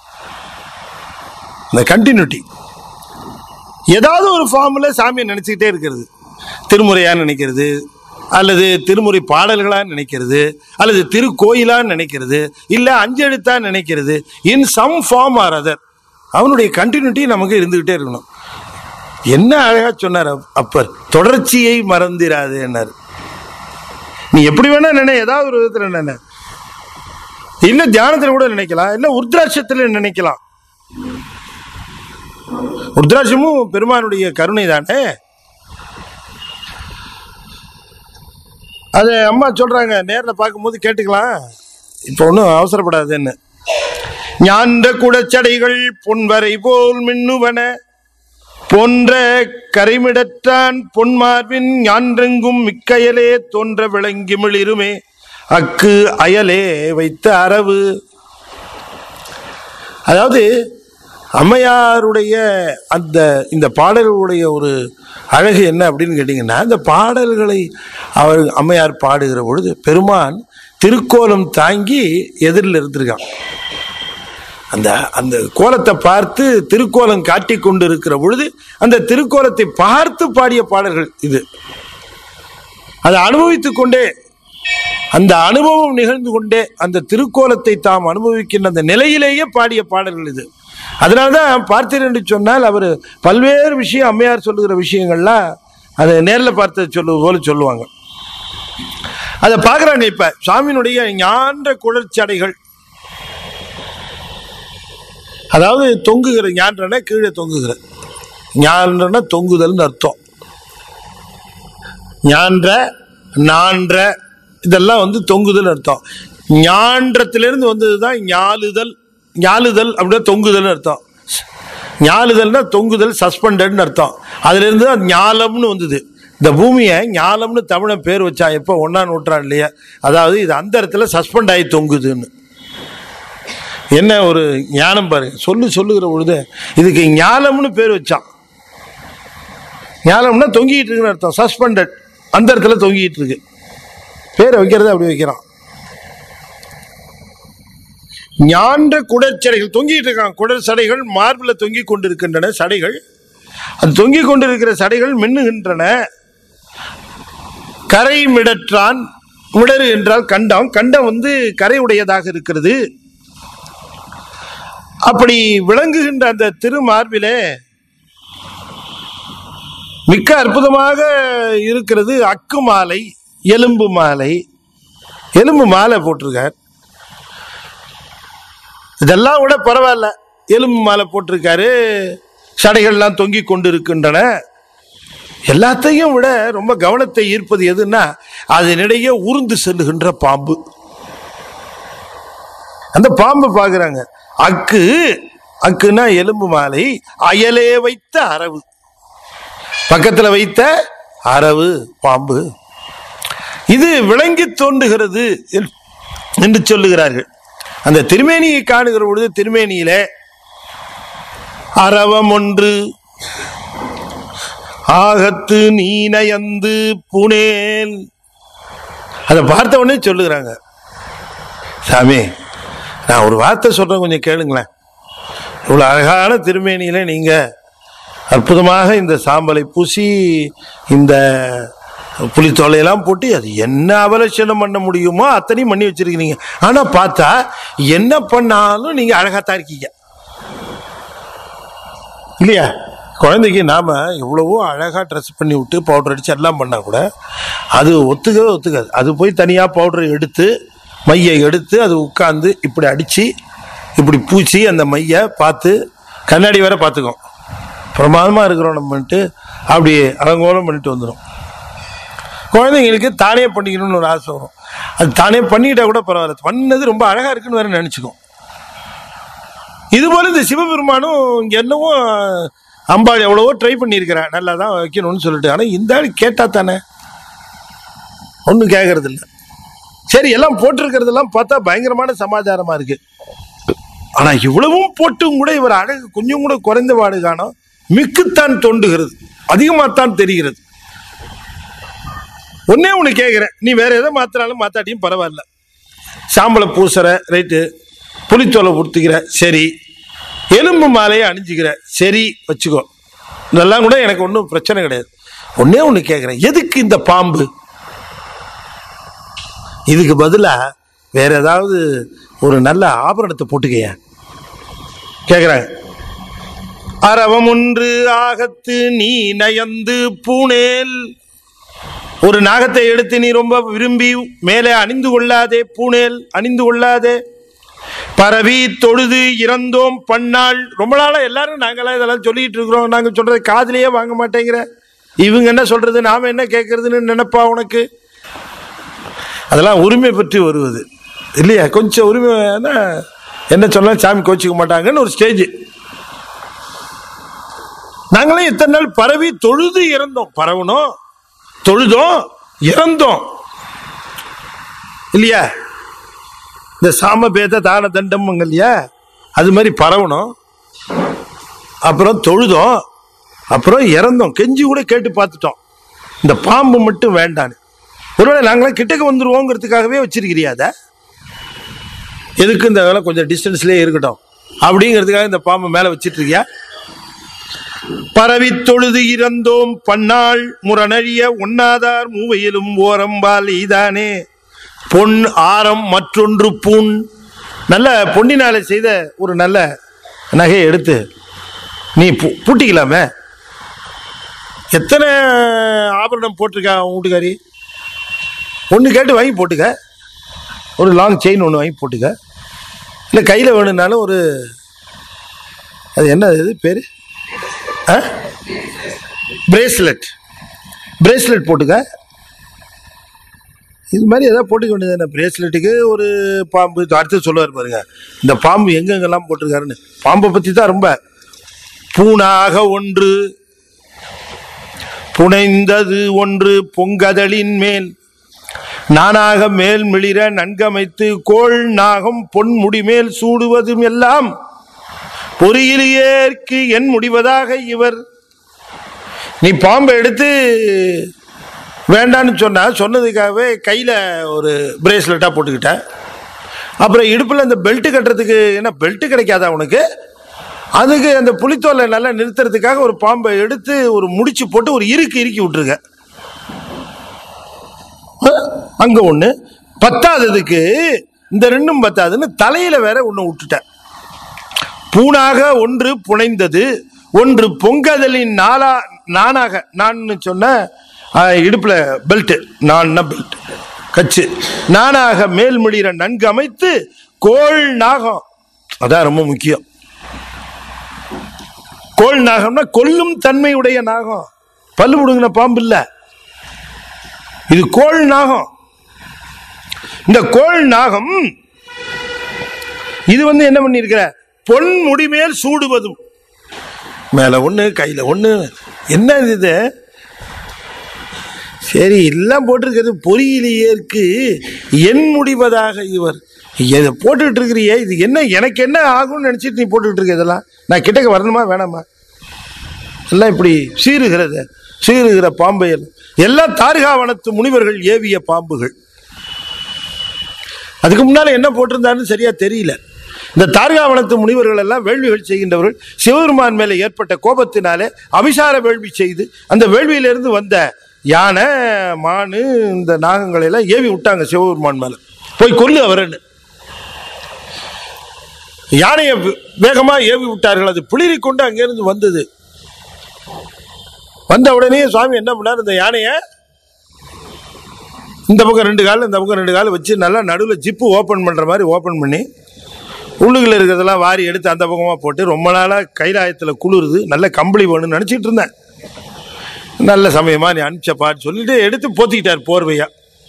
[SPEAKER 1] இந்த கண்டினியூட்டி ஏதாவது ஒரு ஃபார்மில் சாமியை நினச்சிக்கிட்டே இருக்கிறது திருமுறையா நினைக்கிறது அல்லது திருமுறை பாடல்களா நினைக்கிறது அல்லது திருக்கோயிலா நினைக்கிறது இல்லை அஞ்செழுத்தா நினைக்கிறது in some form or other அவனுடைய கண்டினியூட்டி நமக்கு இருந்துகிட்டே இருக்கணும் என்ன அழகா சொன்னார் அப்- அப்பர் தொடர்ச்சியை மறந்திராதேன்னாரு நீ எப்படி வேணா நினை ஏதாவது ஒரு விதத்துல நினை இல்ல தியானத்துல கூட நினைக்கலாம் இல்ல உருத்ராட்சத்துல நினைக்கலாம் உருத்ராட்சமும் பெருமானுடைய கருணை தானே அது அம்மா சொல்றாங்க நேர்ல பார்க்கும்போது கேட்டுக்கலாம் இப்போ ஒன்றும் அவசரப்படாதுன்னு ஞான்ற குடச்சடைகள் பொன்வரை போல் மின்னுவன போன்ற கரைமிடற்றான் பொன்மார்பின் ஞான்றெங்கும் மிக்கையலே தோன்ற விளங்கி மிளிருமே அக்கு அயலே வைத்த அரவு அதாவது அம்மையாருடைய அந்த இந்த பாடல்களுடைய ஒரு அழகு என்ன அப்படின்னு கேட்டிங்கன்னா இந்த பாடல்களை அவர் அம்மையார் பாடுகிற பொழுது பெருமான் திருக்கோலம் தாங்கி எதிரில் இருந்திருக்கான் அந்த அந்த கோலத்தை பார்த்து திருக்கோலம் காட்டி கொண்டு இருக்கிற பொழுது அந்த திருக்கோலத்தை பார்த்து பாடிய பாடல்கள் இது அதை அனுபவித்துக் கொண்டே அந்த அனுபவம் நிகழ்ந்து கொண்டே அந்த திருக்கோலத்தை தாம் அனுபவிக்கின்ற அந்த நிலையிலேயே பாடிய பாடல்கள் இது அதனாலதான் பார்த்தீர் என்று சொன்னால் அவர் பல்வேறு விஷயம் அம்மையார் சொல்லுகிற விஷயங்கள்லாம் அதை நேரில் பார்த்து சொல்லுவது போல சொல்லுவாங்க அதை பார்க்குறாங்க இப்ப சாமியினுடைய ஞான்ற குழற்சடைகள் அதாவது தொங்குகிற ஞான்றனா கீழே தொங்குகிற ஞான்றனா தொங்குதல்னு அர்த்தம் ஞான்ற நான்ற இதெல்லாம் வந்து தொங்குதல் அர்த்தம் ஞான்றத்திலிருந்து வந்தது தான் ஞாலுதல் ஞாலுதல் அப்படின்னா தொங்குதல் அர்த்தம் ஞாலுதல்னா தொங்குதல் சஸ்பெண்டட்னு அர்த்தம் அதுல இருந்து தான் ஞாலம்னு வந்தது இந்த பூமியை ஞாலம்னு தமிழை பேர் வச்சா எப்போ ஒன்னா நூற்றாண்டுலையே அதாவது இது அந்த இடத்துல சஸ்பெண்ட் ஆகி தொங்குதுன்னு என்ன ஒரு ஞானம் பாருங்க சொல்லு சொல்லுகிற பொழுது இதுக்கு ஞாலம்னு பேர் வச்சான் ஞாலம்னா தொங்கிட்டு இருக்குன்னு அர்த்தம் சஸ்பெண்டட் அந்த இடத்துல தொங்கிட்டு இருக்கு பேரை வைக்கிறது அப்படி வைக்கிறான் ஞான்ற குடற்சடைகள் தொங்கிட்டு இருக்கான் குடர் சடைகள் மார்பில் தொங்கி கொண்டிருக்கின்றன சடைகள் அது தொங்கிக் கொண்டிருக்கிற சடைகள் மின்னுகின்றன கரை மிடற்றான் மிடறு என்றால் கண்டம் கண்டம் வந்து கரை உடையதாக இருக்கிறது அப்படி விளங்குகின்ற அந்த திருமார்பிலே மிக்க அற்புதமாக இருக்கிறது அக்கு மாலை எலும்பு மாலை எலும்பு மாலை போட்டிருக்கார் இதெல்லாம் விட பரவாயில்ல எலும்பு மாலை போட்டிருக்காரு சடைகள்லாம் தொங்கி கொண்டு இருக்கின்றன எல்லாத்தையும் விட ரொம்ப கவனத்தை ஈர்ப்பது எதுன்னா அதனிடையே ஊர்ந்து செல்லுகின்ற பாம்பு அந்த பாம்பு பார்க்குறாங்க அக்கு அக்குன்னா எலும்பு மாலை அயலே வைத்த அரவு பக்கத்துல வைத்த அரவு பாம்பு இது விளங்கி தோன்றுகிறது என்- என்று சொல்லுகிறார்கள் அந்த திருமேனியை காணுகிற பொழுது திருமேனியிலே அரவம் ஒன்று ஆகத்து நீனயந்து புனேல் அதை பார்த்த உடனே சொல்லுகிறாங்க சாமி நான் ஒரு வார்த்தை சொல்றேன் கொஞ்சம் கேளுங்களேன் இவ்வளோ அழகான திருமேனியில நீங்க அற்புதமாக இந்த சாம்பலை பூசி இந்த புளித்தோலையெல்லாம் போட்டு அது என்ன அவலட்சணம் பண்ண முடியுமோ அத்தனையும் பண்ணி வச்சிருக்கிறீங்க ஆனா பார்த்தா என்ன பண்ணாலும் நீங்க அழகாத்தான் இருக்கீங்க இல்லையா குழந்தைக்கு நாம எவ்வளவோ அழகா ட்ரெஸ் பண்ணி விட்டு பவுடர் அடிச்சு எல்லாம் பண்ணா கூட அது ஒத்துக்கவே ஒத்துக்காது அது போய் தனியா பவுடர் எடுத்து மையை எடுத்து அது உட்கார்ந்து இப்படி அடிச்சு இப்படி பூச்சி அந்த மையை பார்த்து கண்ணாடி வேற பார்த்துக்கும் பிரமாதமா இருக்கிறோம் நம்மன்ட்டு அப்படி அலங்கோலம் பண்ணிட்டு வந்துடும் குழந்தைங்களுக்கு தானே பண்ணிக்கணும்னு ஒரு ஆசை வரும் அது தானே பண்ணிக்கிட்டா கூட பரவாயில்ல பண்ணது ரொம்ப அழகா இருக்குன்னு வேற நினைச்சுக்கும் இது போல இந்த சிவபெருமானும் இங்க என்னவோ அம்பாள் எவ்வளவோ ட்ரை பண்ணியிருக்கிறேன் நல்லா தான் வைக்கணும்னு சொல்லிட்டு ஆனா இந்த ஆள் கேட்டா தானே ஒன்றும் கேட்கறது இல்ல சரி எல்லாம் போட்டிருக்கிறதெல்லாம் பார்த்தா பயங்கரமான சமாச்சாரமா இருக்கு ஆனா இவ்வளவும் போட்டும் கூட இவர் அழகு கொஞ்சம் கூட குறைந்த பாடு காணோம் மிக்குத்தான் தோண்டுகிறது அதிகமாத்தான் தெரிகிறது ஒன்னே ஒன்று கேட்குறேன் நீ வேற எதை மாத்தினாலும் மாத்தாட்டியும் பரவாயில்ல சாம்பலை பூசுற ரைட்டு புளித்தோலை உடுத்திக்கிற சரி எலும்பு மாலையை அணிஞ்சுக்கிற சரி வச்சுக்கோ இதெல்லாம் கூட எனக்கு ஒன்றும் பிரச்சனை கிடையாது ஒன்னே ஒன்று கேட்குறேன் எதுக்கு இந்த பாம்பு இதுக்கு பதிலா வேற ஏதாவது ஒரு நல்ல ஆபரணத்தை போட்டுக்கையா கேட்குறாங்க அறவம் ஒன்று ஆகத்து நீ நயந்து பூனேல் ஒரு நாகத்தை எடுத்து நீ ரொம்ப விரும்பி மேலே அணிந்து கொள்ளாதே பூனேல் அணிந்து கொள்ளாதே பரவி தொழுது இறந்தோம் பன்னாள் ரொம்ப நாளா எல்லாரும் நாங்களாம் இதெல்லாம் சொல்லிட்டு இருக்கிறோம் நாங்க சொல்றதை காதுலயே வாங்க மாட்டேங்கிற இவங்க என்ன சொல்றது நாம என்ன கேட்கறதுன்னு நினைப்பா உனக்கு அதெல்லாம் உரிமை பற்றி வருவது இல்லையா கொஞ்சம் உரிமை என்ன சொன்னாலும் சாமி கோச்சிக்க மாட்டாங்கன்னு ஒரு ஸ்டேஜ் நாங்களே இத்தனை நாள் பரவி தொழுது இறந்தோம் பரவணும் தொழுதோம் இறந்தோம் இல்லையா இந்த சாம பேத தான தண்டம் இல்லையா அது மாதிரி பரவணும் அப்புறம் தொழுதோம் அப்புறம் இறந்தோம் கெஞ்சி கூட கேட்டு பார்த்துட்டோம் இந்த பாம்பு மட்டும் வேண்டான்னு ஒருவேளை நாங்களாம் கிட்டக்க வந்துருவோங்கிறதுக்காகவே வச்சிருக்கிறியா அதை எதுக்கு இந்த வேலை கொஞ்சம் டிஸ்டன்ஸ்லேயே இருக்கட்டும் அப்படிங்கிறதுக்காக இந்த பாம்பை மேலே வச்சிட்டு இருக்கியா பரவி தொழுது இறந்தோம் பன்னாள் முரணழிய உண்ணாதார் மூவையிலும் ஓரம்பால் ஈதானே பொன் ஆரம் மற்றொன்று பூண் நல்ல பொன்னினால செய்த ஒரு நல்ல நகையை எடுத்து நீ பூ- பூட்டிக்கலாமே எத்தனை ஆபரணம் போட்டிருக்கா உன் வீட்டுக்காரி ஒன்று கேட்டு வாங்கி போட்டுக்க ஒரு லாங் செயின் ஒன்று வாங்கி போட்டுக்க இல்லை கையில் வேணும்னாலும் ஒரு அது என்ன இது பேர் பிரேஸ்லெட் பிரேஸ்லெட் போட்டுக்க இது மாதிரி ஏதாவது போட்டுக்க வேண்டியது பிரேஸ்லெட்டுக்கு ஒரு பாம்பு இது அடுத்து சொல்லுவார் பாருங்க இந்த பாம்பு எங்கெங்கெல்லாம் போட்டிருக்காருன்னு பாம்பை பற்றி தான் ரொம்ப பூனாக ஒன்று புனைந்தது ஒன்று பொங்கதலின் மேல் நானாக மேல் மிளிர நன்கமைத்து கோள் நாகம் பொன் முடிமேல் சூடுவதும் எல்லாம் பொறியிலேற்கு என் முடிவதாக இவர் நீ பாம்பை எடுத்து வேண்டான்னு சொன்னா சொன்னதுக்காகவே கையில் ஒரு பிரேஸ்லெட்டாக போட்டுக்கிட்ட அப்புறம் இடுப்பில் அந்த பெல்ட் கட்டுறதுக்கு என்ன பெல்ட் கிடைக்காதா உனக்கு அதுக்கு அந்த புலித்தோலை நல்லா நிறுத்துறதுக்காக ஒரு பாம்பை எடுத்து ஒரு முடிச்சு போட்டு ஒரு இறுக்கி இறுக்கி விட்டுருக்க அங்க ஒண்ணு பத்தாததுக்கு இந்த ரெண்டும் பத்தாதுன்னு தலையில வேற ஒண்ணு விட்டுட்டேன் பூனாக ஒன்று புனைந்தது ஒன்று பொங்கதலின் நாளா நானாக நான் சொன்ன ஆஹ், இடுப்புல பெல்ட் நான் பெல்ட் கச்சு நானாக மேல்முடிகிற நன்கு அமைத்து கோள் நாகம் அதான் ரொம்ப முக்கியம் கோள் நாகம்னா கொல்லும் தன்மையுடைய நாகம் பல்லு முடுங்கின பாம்பு இல்ல இது கோள் நாகம் இந்த கோள் நாகம் இது வந்து என்ன பண்ணிருக்கிற பொன் முடிமேல் சூடுவதும் மேல ஒண்ணு கையில ஒண்ணு என்ன இது சரி எல்லாம் போட்டிருக்கிறது பொறியிலேயே இருக்கு என் முடிவதாக இவர் இதை போட்டுட்டு இருக்கிறியே இது என்ன எனக்கு என்ன ஆகும்னு நினைச்சிட்டு நீ போட்டுட்டு இருக்க இதெல்லாம் நான் கிட்டக்க வரணுமா வேணாமா எல்லாம் இப்படி சீறுகிறது சீறுகிற பாம்பை எல்லாம். எல்லாம் தார்காவனத்து முனிவர்கள் ஏவிய பாம்புகள் அதுக்கு முன்னால என்ன போட்டிருந்தாருன்னு சரியா தெரியல இந்த தார்காவனத்து முனிவர்கள் எல்லாம் வேள்விகள் செய்கின்றவர்கள் சிவபெருமான் மேலே ஏற்பட்ட கோபத்தினாலே அபிசார வேள்வி செய்து அந்த வேள்வியிலிருந்து வந்த யானை மானு இந்த நாகங்களை எல்லாம் ஏவி விட்டாங்க சிவபெருமான் மேல போய் கொல்லு அவரன்னு யானையை வே- வேகமா ஏவி விட்டார்கள் அது பிளிரி கொண்டு அங்கிருந்து வந்தது வந்த உடனே சுவாமி என்ன பண்ணார் இந்த யானையை இந்த பக்கம் ரெண்டு கால் இந்த பக்கம் ரெண்டு கால் வச்சு நல்லா நடுவில் ஜிப்பு ஓப்பன் பண்ணுற மாதிரி ஓப்பன் பண்ணி உள்ளுக்குள்ள இருக்கிறதெல்லாம் வாரி எடுத்து அந்த பக்கமாக போட்டு ரொம்ப நாளாக கைலாயத்தில் குளிருது நல்ல கம்பளி வேணும்னு நினச்சிட்டு இருந்தேன் நல்ல சமயமா நீ அனுப்பிச்சப்பான்னு சொல்லிட்டு எடுத்து போத்திக்கிட்டார் போர்வையா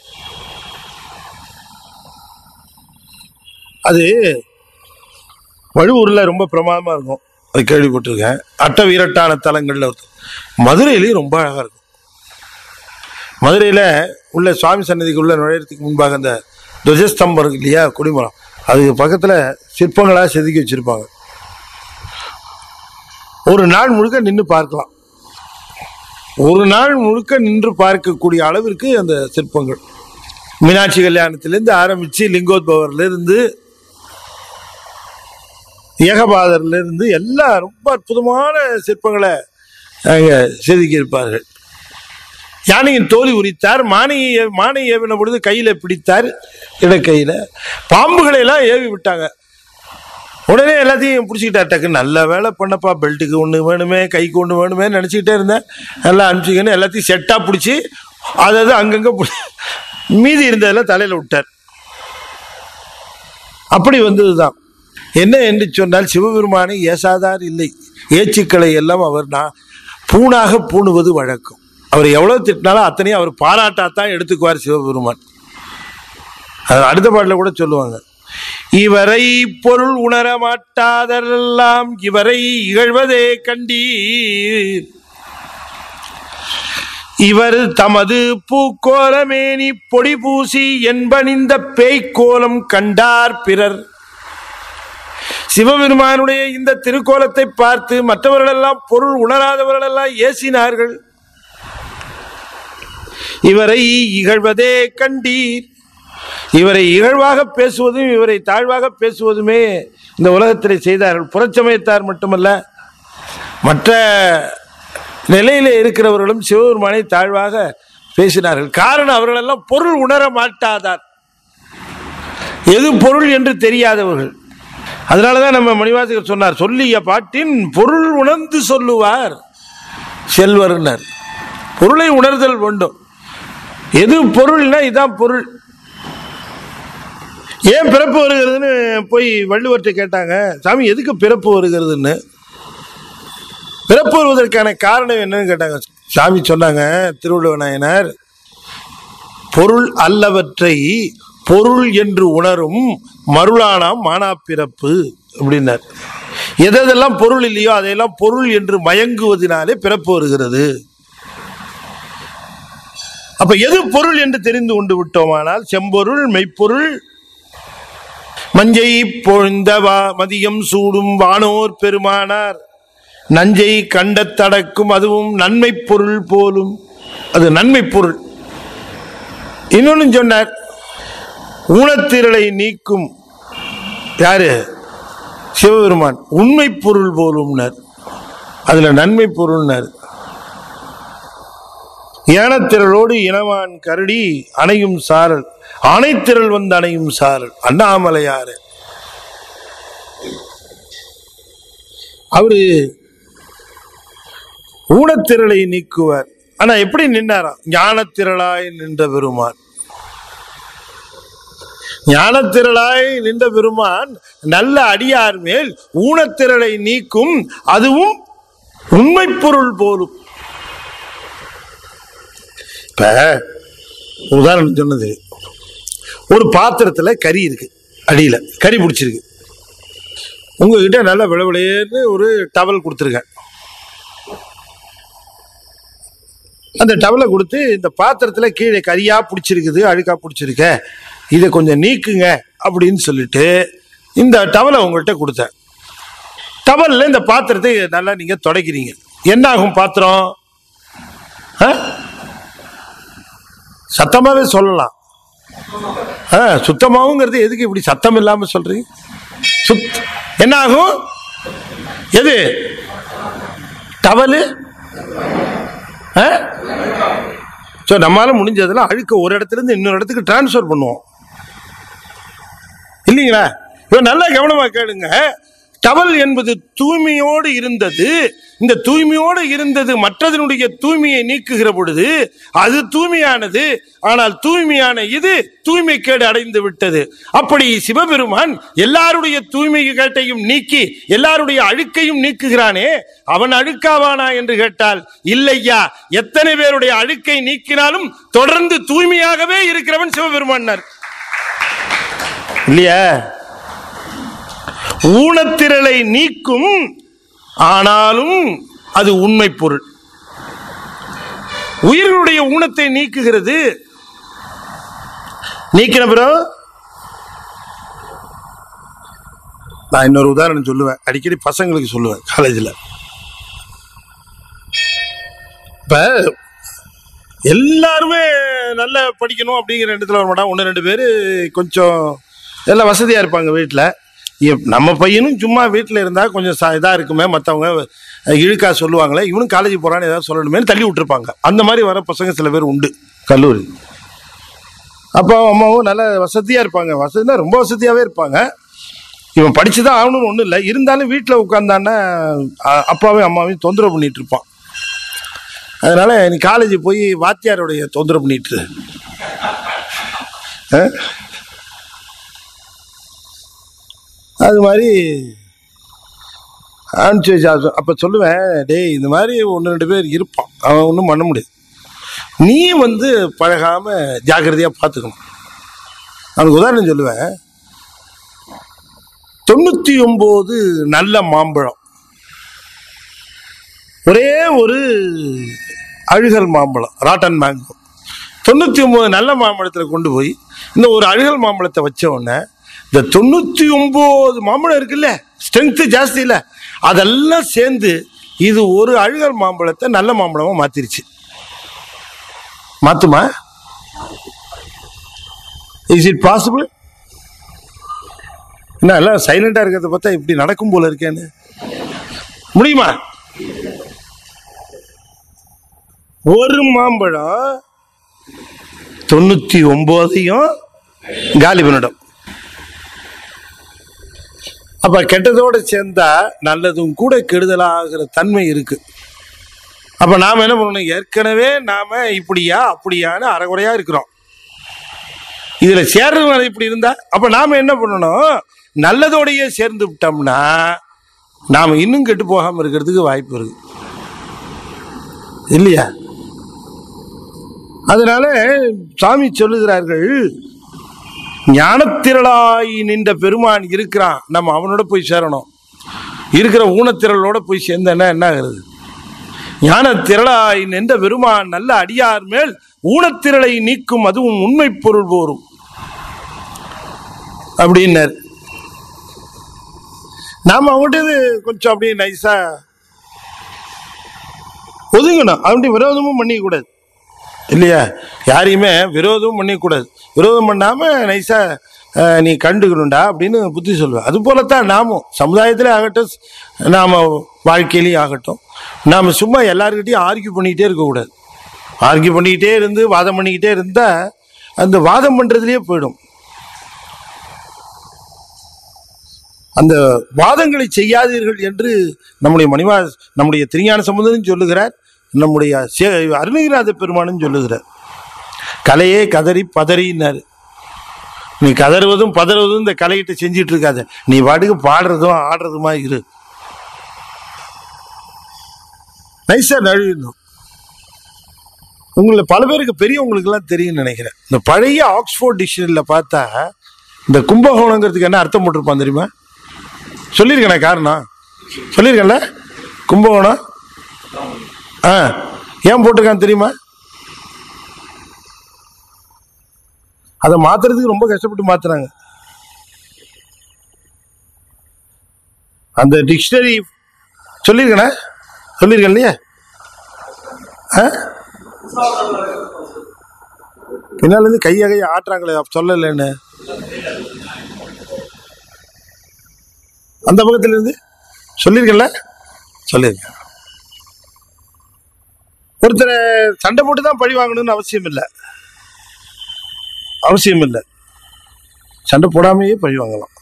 [SPEAKER 1] அது வழுவூரில் ரொம்ப பிரமாதமாக இருக்கும் அது கேள்விப்பட்டிருக்கேன் அட்ட வீரட்டான தலங்களில் ஒருத்தர். மதுரையிலையும் ரொம்ப அழகாக இருக்கும் மதுரையில் உள்ள சுவாமி சன்னதிக்கு உள்ள நுழையறதுக்கு முன்பாக அந்த துவஜஸ்தம்பம் இருக்கு இல்லையா கொடிமரம் அதுக்கு பக்கத்தில் சிற்பங்களாக செதுக்கி வச்சிருப்பாங்க ஒரு நாள் முழுக்க நின்று பார்க்கலாம் ஒரு நாள் முழுக்க நின்று பார்க்கக்கூடிய அளவிற்கு அந்த சிற்பங்கள் மீனாட்சி கல்யாணத்திலேருந்து ஆரம்பித்து லிங்கோத்பவர்லேருந்து ஏகபாதர்ல இருந்து எல்லாம் ரொம்ப அற்புதமான சிற்பங்களை அங்கே செதுக்கி இருப்பார்கள் யானையின் தோல் உரித்தார் மானையை மானை ஏவின பொழுது கையில பிடித்தார் இடக்கையில பாம்புகளை எல்லாம் ஏவி விட்டாங்க உடனே எல்லாத்தையும் பிடிச்சிக்கிட்டா டக்கு நல்ல வேலை பண்ணப்பா பெல்ட்டுக்கு ஒன்று வேணுமே கைக்கு ஒன்று வேணுமே நினச்சிக்கிட்டே இருந்தேன் நல்லா அனுப்பிச்சிக்கன்னு எல்லாத்தையும் செட்டாக பிடிச்சி அதாவது அங்கங்கே மீதி இருந்ததெல்லாம் தலையில் விட்டார் அப்படி வந்ததுதான் என்ன என்று சொன்னால் சிவபெருமானை ஏசாதார் இல்லை ஏச்சுக்களை எல்லாம் அவர் நான் பூணாக பூணுவது வழக்கம் அவர் எவ்வளவு திட்டினாலும் அத்தனையும் அவர் பாராட்டாத்தான் எடுத்துக்குவார் சிவபெருமான் அது அடுத்த பாட்டில் கூட சொல்லுவாங்க இவரை பொருள் உணர மாட்டாதரெல்லாம் இவரை இகழ்வதே கண்டீர் இவர் தமது பூக்கோலமேனி பொடி பூசி என்பனிந்த பேய்க்கோலம் கண்டார் பிறர் சிவபெருமானுடைய இந்த திருக்கோலத்தை பார்த்து மற்றவர்களெல்லாம் பொருள் உணராதவர்களெல்லாம் ஏசினார்கள் இவரை இகழ்வதே கண்டீர் இவரை இகழ்வாக பேசுவதும் இவரை தாழ்வாக பேசுவதுமே இந்த உலகத்தில் செய்தார்கள் புறச்சமயத்தார் மட்டுமல்ல மற்ற நிலையில இருக்கிறவர்களும் சிவபெருமானை தாழ்வாக பேசினார்கள் காரணம் அவர்களெல்லாம் பொருள் உணர மாட்டாதார் எது பொருள் என்று தெரியாதவர்கள் அதனாலதான் நம்ம மணிவாசகர் சொன்னார் சொல்லிய பாட்டின் பொருள் உணர்ந்து சொல்லுவார் செல்வர்னர் பொருளை உணர்தல் வேண்டும் எது பொருள்னா இதான் பொருள் ஏன் பிறப்பு வருகிறதுன்னு போய் வள்ளுவர்கிட்ட கேட்டாங்க சாமி எதுக்கு பிறப்பு வருகிறதுன்னு பிறப்பு வருவதற்கான காரணம் என்னன்னு கேட்டாங்க சாமி சொன்னாங்க திருவள்ளுவ நாயனார் பொருள் அல்லவற்றை பொருள் என்று உணரும் மருளானாம் மானாப்பிறப்பு அப்படின்னார் எதெல்லாம் பொருள் இல்லையோ அதையெல்லாம் பொருள் என்று மயங்குவதனாலே பிறப்பு வருகிறது அப்ப எது பொருள் என்று தெரிந்து கொண்டு விட்டோமானால் செம்பொருள் மெய்ப்பொருள் மஞ்சை பொழுந்த வா- மதியம் சூடும் வானோர் பெருமானார் நஞ்சை கண்டத்தடக்கும் அதுவும் நன்மை பொருள் போலும் அது நன்மை பொருள் இன்னொன்னு சொன்னார் ஊனத்திரளை நீக்கும் யாரு சிவபெருமான் உண்மை பொருள் போலும்னார் அதுல நன்மை பொருள்னார் ஏனத்திரளோடு இனவான் கரடி அணையும் சாரல் ஆணைத்திரள் வந்து அணையும் சாரல் அண்ணாமலையாறு அவரு ஊனத்திரளை நீக்குவார் ஆனா எப்படி நின்னாராம் ஞானத்திரளாய் நின்ற பெருமான் ஞானத்திரளாய் நின்ற பெருமான் நல்ல அடியார் மேல் ஊனத்திரளை நீக்கும் அதுவும் உண்மை பொருள் போலும் இப்ப உதாரணம் சொன்னது ஒரு பாத்திரத்துல கறி இருக்கு அடியில கறி பிடிச்சிருக்கு உங்ககிட்ட நல்ல விளவிளையன்னு ஒரு டவல் கொடுத்துருக்கேன் அந்த டவலை கொடுத்து இந்த பாத்திரத்துல கீழே கரியா பிடிச்சிருக்குது அழுக்கா பிடிச்சிருக்க இதை கொஞ்சம் நீக்குங்க அப்படின்னு சொல்லிட்டு இந்த டவலை உங்கள்கிட்ட கொடுத்தேன் டவல்ல இந்த பாத்திரத்தை நல்லா நீங்க துடைக்கிறீங்க என்ன ஆகும் பாத்திரம் ஆ? சத்தமாவே சொல்லலாம் ஆ, சுத்தமாவுங்கிறது எதுக்கு இப்படி சத்தம் இல்லாம சொல்றீங்க சுத் என்ன ஆகும் எது டவலு ஸோ நம்மளால முடிஞ்சதெல்லாம் அழுக்க ஒரு இடத்துல இருந்து இன்னொரு இடத்துக்கு டிரான்ஸ்ஃபர் பண்ணுவோம் இல்லைங்களா இவன் நல்லா கவனமா கேளுங்க டவல் என்பது தூய்மையோடு இருந்தது இந்த தூய்மையோடு இருந்தது மற்றதனுடைய தூய்மையை நீக்குகிற பொழுது அது தூய்மையானது ஆனால் தூய்மையான இது தூய்மை கேடு அடைந்து விட்டது அப்படி சிவபெருமான் எல்லாருடைய தூய்மை கேட்டையும் நீக்கி எல்லாருடைய அழுக்கையும் நீக்குகிறானே அவன் அழுக்காவானா என்று கேட்டால் இல்லையா எத்தனை பேருடைய அழுக்கை நீக்கினாலும் தொடர்ந்து தூய்மையாகவே இருக்கிறவன் சிவபெருமானார் இல்லையா ஊனத்திரளை நீக்கும் ஆனாலும் அது உண்மை பொருள் உயிர்களுடைய ஊனத்தை நீக்குகிறது நீக்கின பிறகு நான் இன்னொரு உதாரணம் சொல்லுவேன் அடிக்கடி பசங்களுக்கு சொல்லுவேன் காலேஜில் இப்ப எல்லாருமே நல்லா படிக்கணும் அப்படிங்கிற இடத்துல வர மாட்டான் ஒன்று ரெண்டு பேர் கொஞ்சம் எல்லாம் வசதியாக இருப்பாங்க வீட்டில் நம்ம பையனும் சும்மா வீட்டில் இருந்தால் கொஞ்சம் இதாக இருக்குமே மற்றவங்க இழுக்கா சொல்லுவாங்களே இவனும் காலேஜ் போகிறான்னு ஏதாவது சொல்லணுமே தள்ளி விட்டுருப்பாங்க அந்த மாதிரி வர பசங்க சில பேர் உண்டு கல்லூரி அப்பா அம்மாவும் நல்ல வசதியாக இருப்பாங்க வசதினா ரொம்ப வசதியாகவே இருப்பாங்க இவன் படிச்சுதான் ஆகணும்னு ஒன்றும் இல்லை இருந்தாலும் வீட்டில் உட்காந்தான்னா அ- அப்பாவையும் அம்மாவையும் தொந்தரவு பண்ணிட்டு இருப்பான் அதனால நீ காலேஜ் போய் வாத்தியாருடைய தொந்தரவு பண்ணிட்டு இரு. ஆ? அது மாதிரி அனுப்பிச்சு வச்சா அப்போ சொல்லுவேன் டேய் இந்த மாதிரி ஒன்று ரெண்டு பேர் இருப்பான் அவன் ஒன்றும் பண்ண முடியாது நீ வந்து பழகாம ஜாக்கிரதையாக பார்த்துக்கணும் அவனுக்கு உதாரணம் சொல்லுவேன் தொண்ணூற்றி ஒம்பது நல்ல மாம்பழம் ஒரே ஒரு அழுகல் மாம்பழம் ராட்டன் மேங்கோ தொண்ணூற்றி ஒம்பது நல்ல மாம்பழத்தில் கொண்டு போய் இந்த ஒரு அழுகல் மாம்பழத்தை வச்ச உடனே இந்த தொண்ணூற்றி ஒம்பது மாம்பழம் இருக்குல்ல ஸ்ட்ரென்த்து ஜாஸ்தி இல்லை அதெல்லாம் சேர்ந்து இது ஒரு அழுகல் மாம்பழத்தை நல்ல மாம்பழமா மாத்திருச்சு மாத்துமா இஸ் இட் பாசிபிள் என்ன எல்லாம் சைலண்டா இருக்கிறத பார்த்தா இப்படி நடக்கும் போல இருக்கேன்னு முடியுமா ஒரு மாம்பழம் தொண்ணூத்தி ஒன்பதையும் காலி பண்ணிடும் அப்ப கெட்டதோட சேர்ந்தா நல்லதும் கூட கெடுதலாகிற தன்மை இருக்கு அப்ப நாம என்ன பண்ணணும் ஏற்கனவே நாம இப்படியா அப்படியான்னு அரைகுறையா இருக்கிறோம் இதுல சேர்றவங்க இப்படி இருந்தா அப்ப நாம என்ன பண்ணணும் நல்லதோடையே சேர்ந்து விட்டோம்னா நாம இன்னும் கெட்டு போகாம இருக்கிறதுக்கு வாய்ப்பு இருக்கு இல்லையா அதனால சாமி சொல்லுகிறார்கள் ஞானத்திரளாய் நின்ற பெருமான் இருக்கிறான் நம்ம அவனோட போய் சேரணும் இருக்கிற ஊனத்திரளோட போய் சேர்ந்தனா என்ன ஆகுறது ஞானத்திரளாய் நின்ற பெருமான் நல்ல அடியார் மேல் ஊனத்திரளை நீக்கும் அதுவும் உண்மை பொருள் போரும் அப்படின்னார் நாம அவங்ககிட்ட கொஞ்சம் அப்படியே நைஸா ஒதுங்கணும் அப்படி விரோதமும் பண்ணிக்க கூடாது இல்லையா யாரையுமே விரோதமும் பண்ணிக்கூடாது விரோதம் பண்ணாம நைஸா அஹ், நீ கண்டுக்கணும்டா அப்படின்னு புத்தி சொல்லுவேன் அது போலத்தான் நாமும் சமுதாயத்திலே ஆகட்டும் நாம வாழ்க்கையிலையும் ஆகட்டும் நாம சும்மா எல்லாருக்கிட்டையும் ஆர்கியூ பண்ணிக்கிட்டே இருக்கக்கூடாது ஆர்கியூ பண்ணிக்கிட்டே இருந்து வாதம் பண்ணிக்கிட்டே இருந்தா அந்த வாதம் பண்றதுலயே போயிடும் அந்த வாதங்களை செய்யாதீர்கள் என்று நம்முடைய மணிவா நம்முடைய திருஞான சம்பந்தனும் சொல்லுகிறார் நம்முடைய சே- அருணகிரிநாத பெருமானும் சொல்லுகிறார் கலையே கதறி பதறினார் நீ கதறுவதும் பதறுவதும் இந்த கலையிட்ட செஞ்சிட்டு இருக்காத நீ பாட்டுக்கு பாடுறதும் ஆடுறதுமா இரு நைஸா நழுவிடணும் உங்களை பல பேருக்கு பெரியவங்களுக்கு எல்லாம் தெரியும்னு நினைக்கிறேன் இந்த பழைய ஆக்ஸ்போர்ட் டிக்ஷனரியில் பார்த்தா இந்த கும்பகோணங்கிறதுக்கு என்ன அர்த்தம் போட்டிருப்பான் தெரியுமா சொல்லியிருக்கேனே காரணம் சொல்லியிருக்கேன்ல கும்பகோணம் ஆ ஏன் போட்டிருக்கான் தெரியுமா அதை மாத்துறதுக்கு ரொம்ப கஷ்டப்பட்டு மாத்துறாங்க அந்த டிக்ஷனரி சொல்லியிருக்கேனே சொல்லியிருக்கேன் இல்லையா ஆ பின்னால இருந்து கையை கையை ஆட்டுறாங்களே அப்ப சொல்லலைன்னு அந்த பக்கத்துல இருந்து சொல்லியிருக்கேன்ல சொல்லியிருக்கேன் ஒருத்தரை சண்டை போட்டு தான் பழி வாங்கணும்னு அவசியம் இல்லை அவசியம் இல்லை சண்டை போடாமையே பழி வாங்கலாம்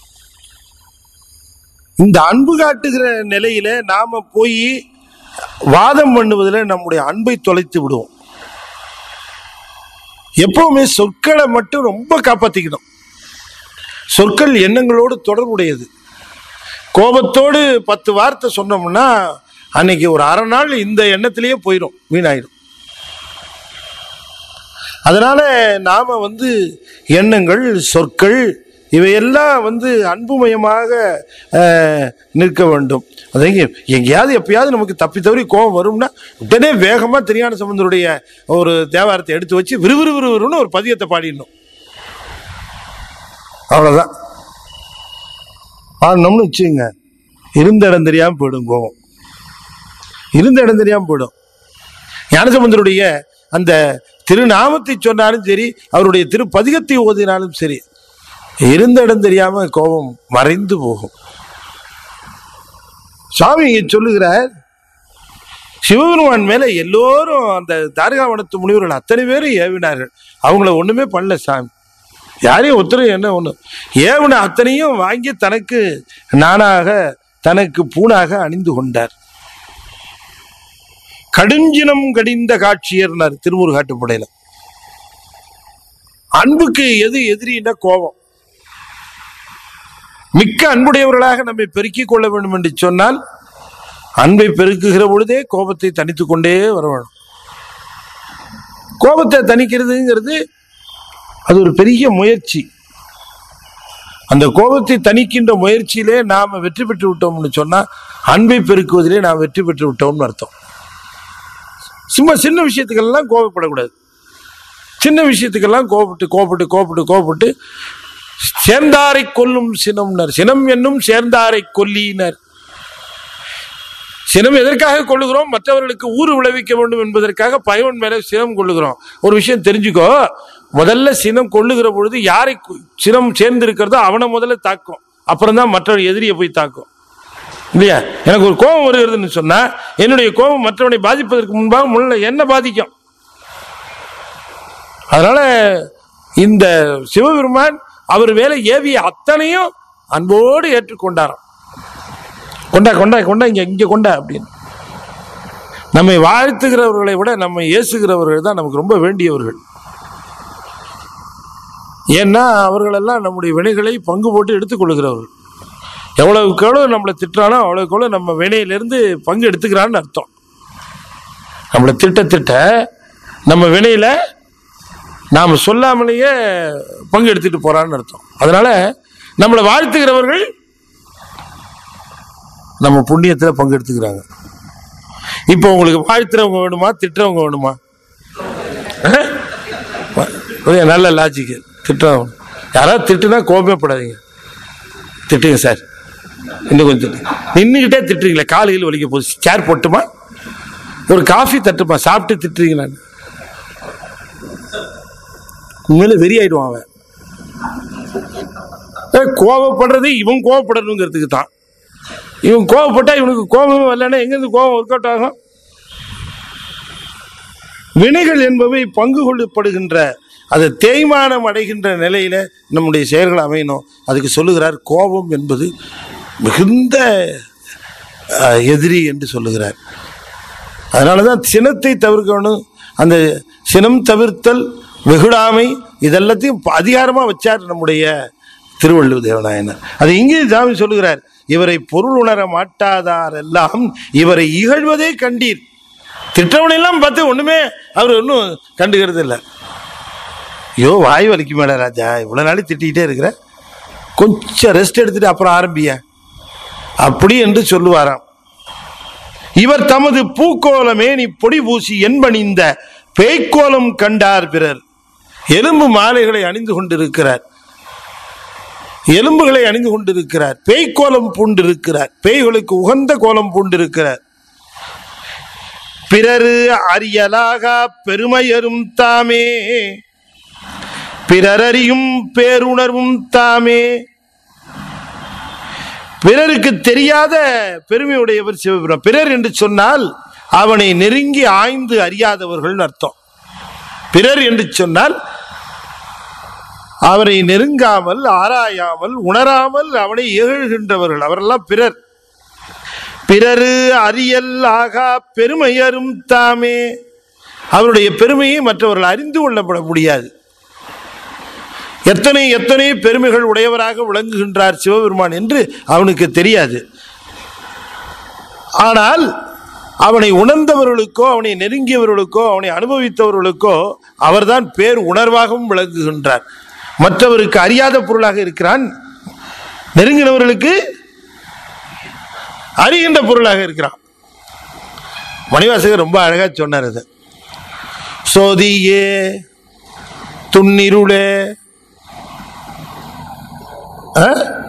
[SPEAKER 1] இந்த அன்பு காட்டுகிற நிலையில நாம போய் வாதம் பண்ணுவதில் நம்முடைய அன்பை தொலைத்து விடுவோம் எப்பவுமே சொற்களை மட்டும் ரொம்ப காப்பாத்திக்கணும் சொற்கள் எண்ணங்களோடு தொடர்புடையது கோபத்தோடு பத்து வார்த்தை சொன்னோம்னா அன்னைக்கு ஒரு அரை நாள் இந்த எண்ணத்திலேயே போயிடும் வீணாயிடும் அதனால நாம வந்து எண்ணங்கள் சொற்கள் இவையெல்லாம் வந்து அன்புமயமாக அஹ், நிற்க வேண்டும் அதாவது எங்கேயாவது எப்பயாவது நமக்கு தப்பி தவறி கோபம் வரும்னா உடனே வேகமா தெரியான சம்பந்தருடைய ஒரு தேவாரத்தை எடுத்து வச்சு விறுவிறு விறுவிறுன்னு ஒரு பதியத்தை பாடிடணும் அவ்வளவுதான் பாடணும்னு வச்சுங்க இருந்த இடம் தெரியாம போயிடும் கோபம் இருந்த இடம் தெரியாம போயிடும் ஞானசம்பந்தருடைய அந்த திருநாமத்தை சொன்னாலும் சரி அவருடைய திருப்பதிகத்தை ஓதினாலும் சரி இருந்த இடம் தெரியாம கோபம் மறைந்து போகும் சுவாமி இங்க சொல்லுகிறார் சிவபெருமான் மேல எல்லோரும் அந்த தாரகாவனத்து முனிவர்கள் அத்தனை பேரும் ஏவினார்கள் அவங்கள ஒண்ணுமே பண்ணல சாமி யாரையும் ஒருத்தரும் என்ன ஒண்ணு ஏவன அத்தனையும் வாங்கி தனக்கு நானாக தனக்கு பூணாக அணிந்து கொண்டார் கடுஞ்சினம் கடிந்த காட்சியர்னார் திருமுருகாட்டுப்படையில அன்புக்கு எது எதிரின்னா கோபம் மிக்க அன்புடையவர்களாக நம்மை பெருக்கிக் கொள்ள வேண்டும் என்று சொன்னால் அன்பை பெருக்குகிற பொழுதே கோபத்தை தணித்துக் கொண்டே வர வேணும் கோபத்தை தணிக்கிறதுங்கிறது அது ஒரு பெரிய முயற்சி அந்த கோபத்தை தணிக்கின்ற முயற்சியிலே நாம வெற்றி பெற்று விட்டோம்னு சொன்னா அன்பை பெருக்குவதிலே நாம் வெற்றி பெற்று விட்டோம்னு அர்த்தம் சும்மா சின்ன விஷயத்துக்கெல்லாம் கோபப்படக்கூடாது சின்ன விஷயத்துக்கெல்லாம் கோபப்பட்டு கோபப்பட்டு கோபப்பட்டு கோபப்பட்டு சேர்ந்தாரை கொல்லும் சினம்னர் சினம் என்னும் சேர்ந்தாரை கொல்லினர் சினம் எதற்காக கொள்ளுகிறோம் மற்றவர்களுக்கு ஊறு விளைவிக்க வேண்டும் என்பதற்காக பயவன் மேல சினம் கொள்ளுகிறோம் ஒரு விஷயம் தெரிஞ்சுக்கோ முதல்ல சினம் கொள்ளுகிற பொழுது யாரை கு- சினம் சேர்ந்து இருக்கிறதோ அவனை முதல்ல தாக்கும் அப்புறம் தான் மற்றவன் எதிரியை போய் தாக்கும் இல்லையா எனக்கு ஒரு கோபம் வருகிறதுன்னு சொன்னா என்னுடைய கோபம் மற்றவனை பாதிப்பதற்கு முன்பாக முன்ன என்ன பாதிக்கும் அதனால இந்த சிவபெருமான் அவர் மேல ஏவிய அத்தனையும் அன்போடு ஏற்றுக்கொண்டாராம் கொண்டா கொண்டா கொண்டா இங்க இங்க கொண்டா அப்படின்னு நம்மை வாழ்த்துகிறவர்களை விட நம்ம ஏசுகிறவர்கள் தான் நமக்கு ரொம்ப வேண்டியவர்கள் ஏன்னா அவர்கள் எல்லாம் நம்முடைய வினைகளை பங்கு போட்டு எடுத்துக்கொள்கிறவர்கள் எவ்வளவுக்கு எவ்வளவு நம்மளை திட்டுறானோ அவ்வளவுக்கு எவ்வளவு நம்ம வினையிலிருந்து பங்கு எடுத்துக்கிறான்னு அர்த்தம் நம்மளை திட்ட திட்ட நம்ம வினையில நாம் சொல்லாமலேயே பங்கு எடுத்துட்டு போறான்னு அர்த்தம் அதனால நம்மளை வாழ்த்துகிறவர்கள் நம்ம புண்ணியத்தில் பங்கு எடுத்துக்கிறாங்க இப்போ உங்களுக்கு வாழ்த்துறவங்க வேணுமா திட்டுறவங்க வேணுமா அஹ்? ஒரே நல்ல லாஜிக்கு திட்டுறவங்க யாராவது திட்டுனா கோபப்படாதீங்க திட்டுங்க சார் இன்னும் கொஞ்சம் திட்டு நின்றுக்கிட்டே திட்டுறீங்களே காலையில் வலிக்க போகுது சேர் போட்டுமா ஒரு காஃபி தட்டுமா சாப்பிட்டு திட்டுறீங்க நான் உண்மையில வெறி ஆயிடுவான் அவன் ஏய், கோவப்படுறது இவன் கோவப்படணுங்கிறதுக்கு தான் இவன் கோவப்பட்டா இவனுக்கு கோபமே வரலன்னா எங்கேருந்து கோபம் ஒர்க் அவுட் ஆகும் வினைகள் என்பவை பங்கு கொள்ளப்படுகின்ற அது தேய்மானம் அடைகின்ற நிலையில நம்முடைய செயல்கள் அமையணும் அதுக்கு சொல்லுகிறார் கோபம் என்பது மிகுந்த அஹ், எதிரி என்று சொல்லுகிறார் அதனால தான் சினத்தை தவிர்க்கணும் அந்த சினம் தவிர்த்தல் வெகுடாமை இதெல்லாத்தையும் அதிகாரமாக வச்சார் நம்முடைய திருவள்ளுவர் தேவநாயனர் அது இங்கே சாமி சொல்லுகிறார் இவரை பொருள் உணர மாட்டாதார் எல்லாம் இவரை இகழ்வதே கண்டீர் திட்டவனையெல்லாம் பார்த்து ஒண்ணுமே அவர் ஒன்றும் கண்டுக்கிறது இல்லை ஐயோ வாய் வலிக்கு மேல ராஜா இவ்வளோ நாளைக்கு திட்டிக்கிட்டே இருக்கிற கொஞ்சம் ரெஸ்ட் எடுத்துட்டு அப்புறம் ஆரம்பிய அப்படி என்று சொல்லுவாராம் இவர் தமது பூக்கோலமே நீ பொடி பூசி என்பணிந்த பேய்க்கோலம் கண்டார் பிறர் எலும்பு மாலைகளை அணிந்து கொண்டிருக்கிறார் எலும்புகளை அணிந்து கொண்டிருக்கிறார் பேய்க்கோலம் பூண்டிருக்கிறார் பேய்களுக்கு உகந்த கோலம் பூண்டிருக்கிறார் பிறரு அறியலாக பெருமையரும் தாமே பிறரறியும் பேருணர்வும் தாமே பிறருக்கு தெரியாத பெருமையுடையவர் சிவபெருமான் பிறர் என்று சொன்னால் அவனை நெருங்கி ஆய்ந்து அறியாதவர்கள் அர்த்தம் பிறர் என்று சொன்னால் அவரை நெருங்காமல் ஆராயாமல் உணராமல் அவனை இகழ்கின்றவர்கள் அவரெல்லாம் பிறர் பிறரு அறியல் ஆகா பெருமையரும் தாமே அவருடைய பெருமையை மற்றவர்கள் அறிந்து கொள்ளப்பட முடியாது எத்தனை எத்தனை பெருமைகள் உடையவராக விளங்குகின்றார் சிவபெருமான் என்று அவனுக்கு தெரியாது ஆனால் அவனை உணர்ந்தவர்களுக்கோ அவனை நெருங்கியவர்களுக்கோ அவனை அனுபவித்தவர்களுக்கோ அவர்தான் பேர் உணர்வாகவும் விளங்குகின்றார் மற்றவருக்கு அறியாத பொருளாக இருக்கிறான் நெருங்கினவர்களுக்கு அறிகின்ற பொருளாக இருக்கிறான் மணிவாசகர் ரொம்ப அழகா சொன்னார் அது சோதியே துன்னிருளே ஆ?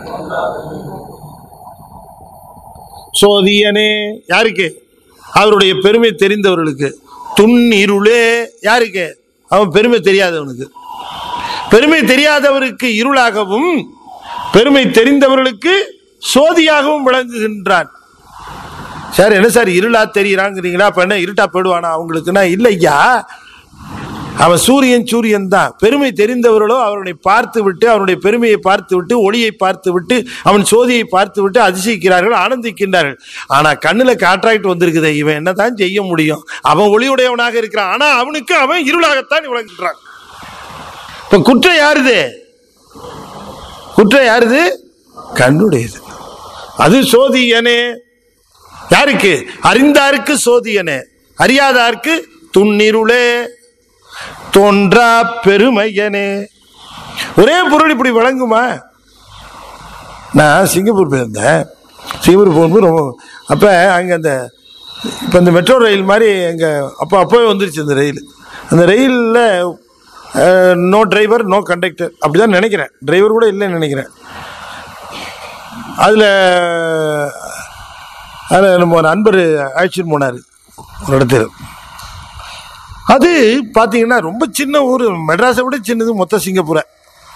[SPEAKER 1] சோதியனே யாருக்கு அவருடைய பெருமை தெரிந்தவர்களுக்கு துன்னிருளே யாருக்கு அவன் பெருமை தெரியாதவனுக்கு பெருமை தெரியாதவருக்கு இருளாகவும் பெருமை தெரிந்தவர்களுக்கு சோதியாகவும் விளங்குகின்றான் சார் என்ன சார் இருளா தெரியுறாங்கிறீங்களா அப்ப என்ன இருட்டா போயிடுவானா அவங்களுக்குன்னா இல்லையா அவன் சூரியன் சூரியன் தான் பெருமை தெரிந்தவர்களோ அவனை பார்த்து விட்டு அவனுடைய பெருமையை பார்த்து விட்டு ஒளியை பார்த்து விட்டு அவன் சோதியை பார்த்து விட்டு அதிசயிக்கிறார்கள் ஆனந்திக்கின்றார்கள் ஆனா கண்ணுல கான்ட்ராக்ட் வந்திருக்குதே இவன் என்னதான் செய்ய முடியும் அவன் ஒளியுடையவனாக இருக்கிறான் ஆனா அவனுக்கு அவன் இருளாகத்தான் விளங்குகிறான் இப்ப குற்றம் யாருது குற்றம் யாருது கண்ணுடையது அது சோதியனே யாருக்கு அறிந்தாருக்கு சோதியனே அறியாதாருக்கு துன்னிருளே தோன்றா பெருமையனே ஒரே பொருள் இப்படி விளங்குமா நான் சிங்கப்பூர் போயிருந்தேன் சிங்கப்பூர் போகும்போது ரொம்ப அப்போ அங்கே அந்த இப்போ இந்த மெட்ரோ ரயில் மாதிரி அங்கே அப்போ அப்போவே வந்துருச்சு அந்த ரயில் அந்த ரயிலில் நோ டிரைவர் நோ கண்டக்டர் அப்படி தான் நினைக்கிறேன் டிரைவர் கூட இல்லைன்னு நினைக்கிறேன் அதில் அதில் நம்ம ஒரு நண்பர் அழைச்சிட்டு போனார் ஒரு இடத்துல அது பார்த்தீங்கன்னா ரொம்ப சின்ன ஊர் மெட்ராஸை விட சின்னது மொத்த சிங்கப்பூரை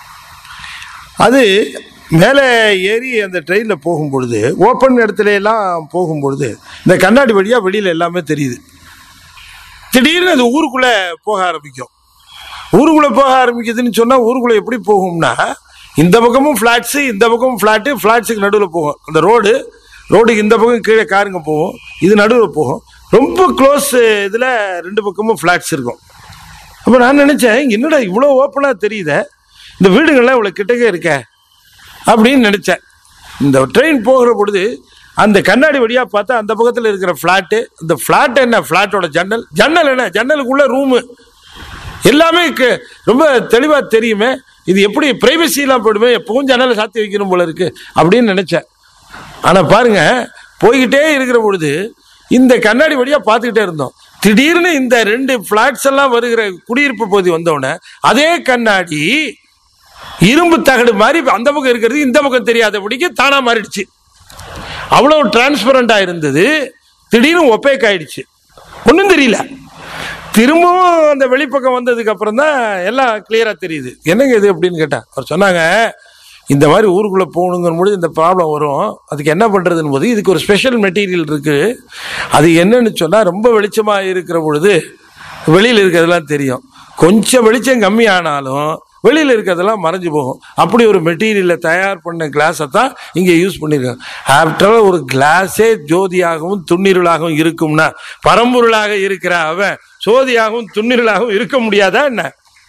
[SPEAKER 1] அது மேலே ஏறி அந்த ட்ரெயினில் போகும்பொழுது ஓப்பன் இடத்துல எல்லாம் போகும்பொழுது இந்த கண்ணாடி வழியாக வெளியில் எல்லாமே தெரியுது திடீர்னு அது ஊருக்குள்ளே போக ஆரம்பிக்கும் ஊருக்குள்ளே போக ஆரம்பிக்குதுன்னு சொன்னால் ஊருக்குள்ளே எப்படி போகும்னா இந்த பக்கமும் ஃப்ளாட்ஸு இந்த பக்கமும் ஃப்ளாட்டு ஃப்ளாட்ஸுக்கு நடுவில் போகும் அந்த ரோடு ரோடுக்கு இந்த பக்கம் கீழே காருங்க போகும் இது நடுவில் போகும் ரொம்ப க்ளோஸ் இதில் ரெண்டு பக்கமும் ஃப்ளாட்ஸ் இருக்கும் அப்போ நான் நினச்சேன் என்னடா இவ்வளோ ஓப்பனாக தெரியுதே இந்த வீடுகள்லாம் இவ்வளோ கிட்டக்கே இருக்க அப்படின்னு நினச்சேன் இந்த ட்ரெயின் போகிற பொழுது அந்த கண்ணாடி வழியாக பார்த்தா அந்த பக்கத்தில் இருக்கிற ஃப்ளாட்டு இந்த ஃப்ளாட் என்ன ஃப்ளாட்டோட ஜன்னல் ஜன்னல் என்ன ஜன்னலுக்குள்ள ரூமு எல்லாமே க- ரொம்ப தெளிவாக தெரியுமே இது எப்படி பிரைவசியெலாம் போயிடுமே எப்பவும் ஜன்னலை சாத்தி வைக்கணும் போல இருக்கு அப்படின்னு நினச்சேன் ஆனால் பாருங்க போய்கிட்டே இருக்கிற பொழுது இந்த கண்ணாடி வழியாக பார்த்துக்கிட்டே இருந்தோம் திடீர்னு இந்த ரெண்டு ஃப்ளாட்ஸ் எல்லாம் வருகிற குடியிருப்பு பகுதி வந்தவுடனே அதே கண்ணாடி இரும்பு தகடு மாதிரி அந்த பக்கம் இருக்கிறது இந்த பக்கம் தெரியாதபடிக்கு தானா மாறிடுச்சு அவ்வளவு டிரான்ஸ்பரண்டா இருந்தது திடீர்னு ஒப்பேக் ஆயிடுச்சு ஒன்றும் தெரியல திரும்பவும் அந்த வெளிப்பக்கம் வந்ததுக்கு அப்புறம் தான் எல்லாம் கிளியரா தெரியுது என்னங்க இது அப்படின்னு கேட்டா அவர் சொன்னாங்க இந்த மாதிரி ஊருக்குள்ள போகணுங்கிற பொழுது இந்த ப்ராப்ளம் வரும் அதுக்கு என்ன பண்றதுன்னு போது இதுக்கு ஒரு ஸ்பெஷல் மெட்டீரியல் இருக்கு அது என்னன்னு சொன்னா ரொம்ப வெளிச்சமா இருக்கிற பொழுது வெளியில இருக்கிறதெல்லாம் தெரியும் கொஞ்சம் வெளிச்சம் கம்மியானாலும் வெளியில இருக்கிறதெல்லாம் மறைஞ்சு போகும் அப்படி ஒரு மெட்டீரியலை தயார் பண்ண கிளாஸை தான் இங்க யூஸ் பண்ணியிருக்காங்க ஆஃப்டர் ஒரு கிளாஸே ஜோதியாகவும் துண்ணீருளாகவும் இருக்கும்னா பரம்பொருளாக இருக்கிற அவன் சோதியாகவும் துண்ணீருளாகவும் இருக்க முடியாதா என்ன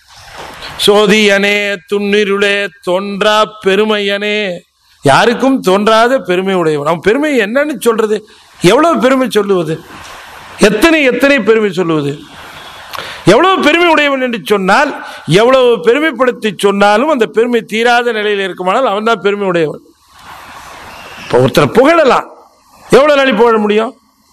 [SPEAKER 1] சோதியனே துண்ணிருளே தோன்றா பெருமையனே யாருக்கும் தோன்றாத பெருமை உடையவன் அவன் பெருமை என்னன்னு சொல்றது எவ்வளவு பெருமை சொல்லுவது எத்தனை எத்தனை பெருமை சொல்லுவது எவ்வளவு பெருமை உடையவன் என்று சொன்னால் எவ்வளவு பெருமைப்படுத்தி சொன்னாலும் அந்த பெருமை தீராத நிலையில் இருக்குமானால் அவன் தான் பெருமை உடையவன் இப்போ ஒருத்தரை புகழலாம் எவ்வளவு நாளை புகழ முடியும்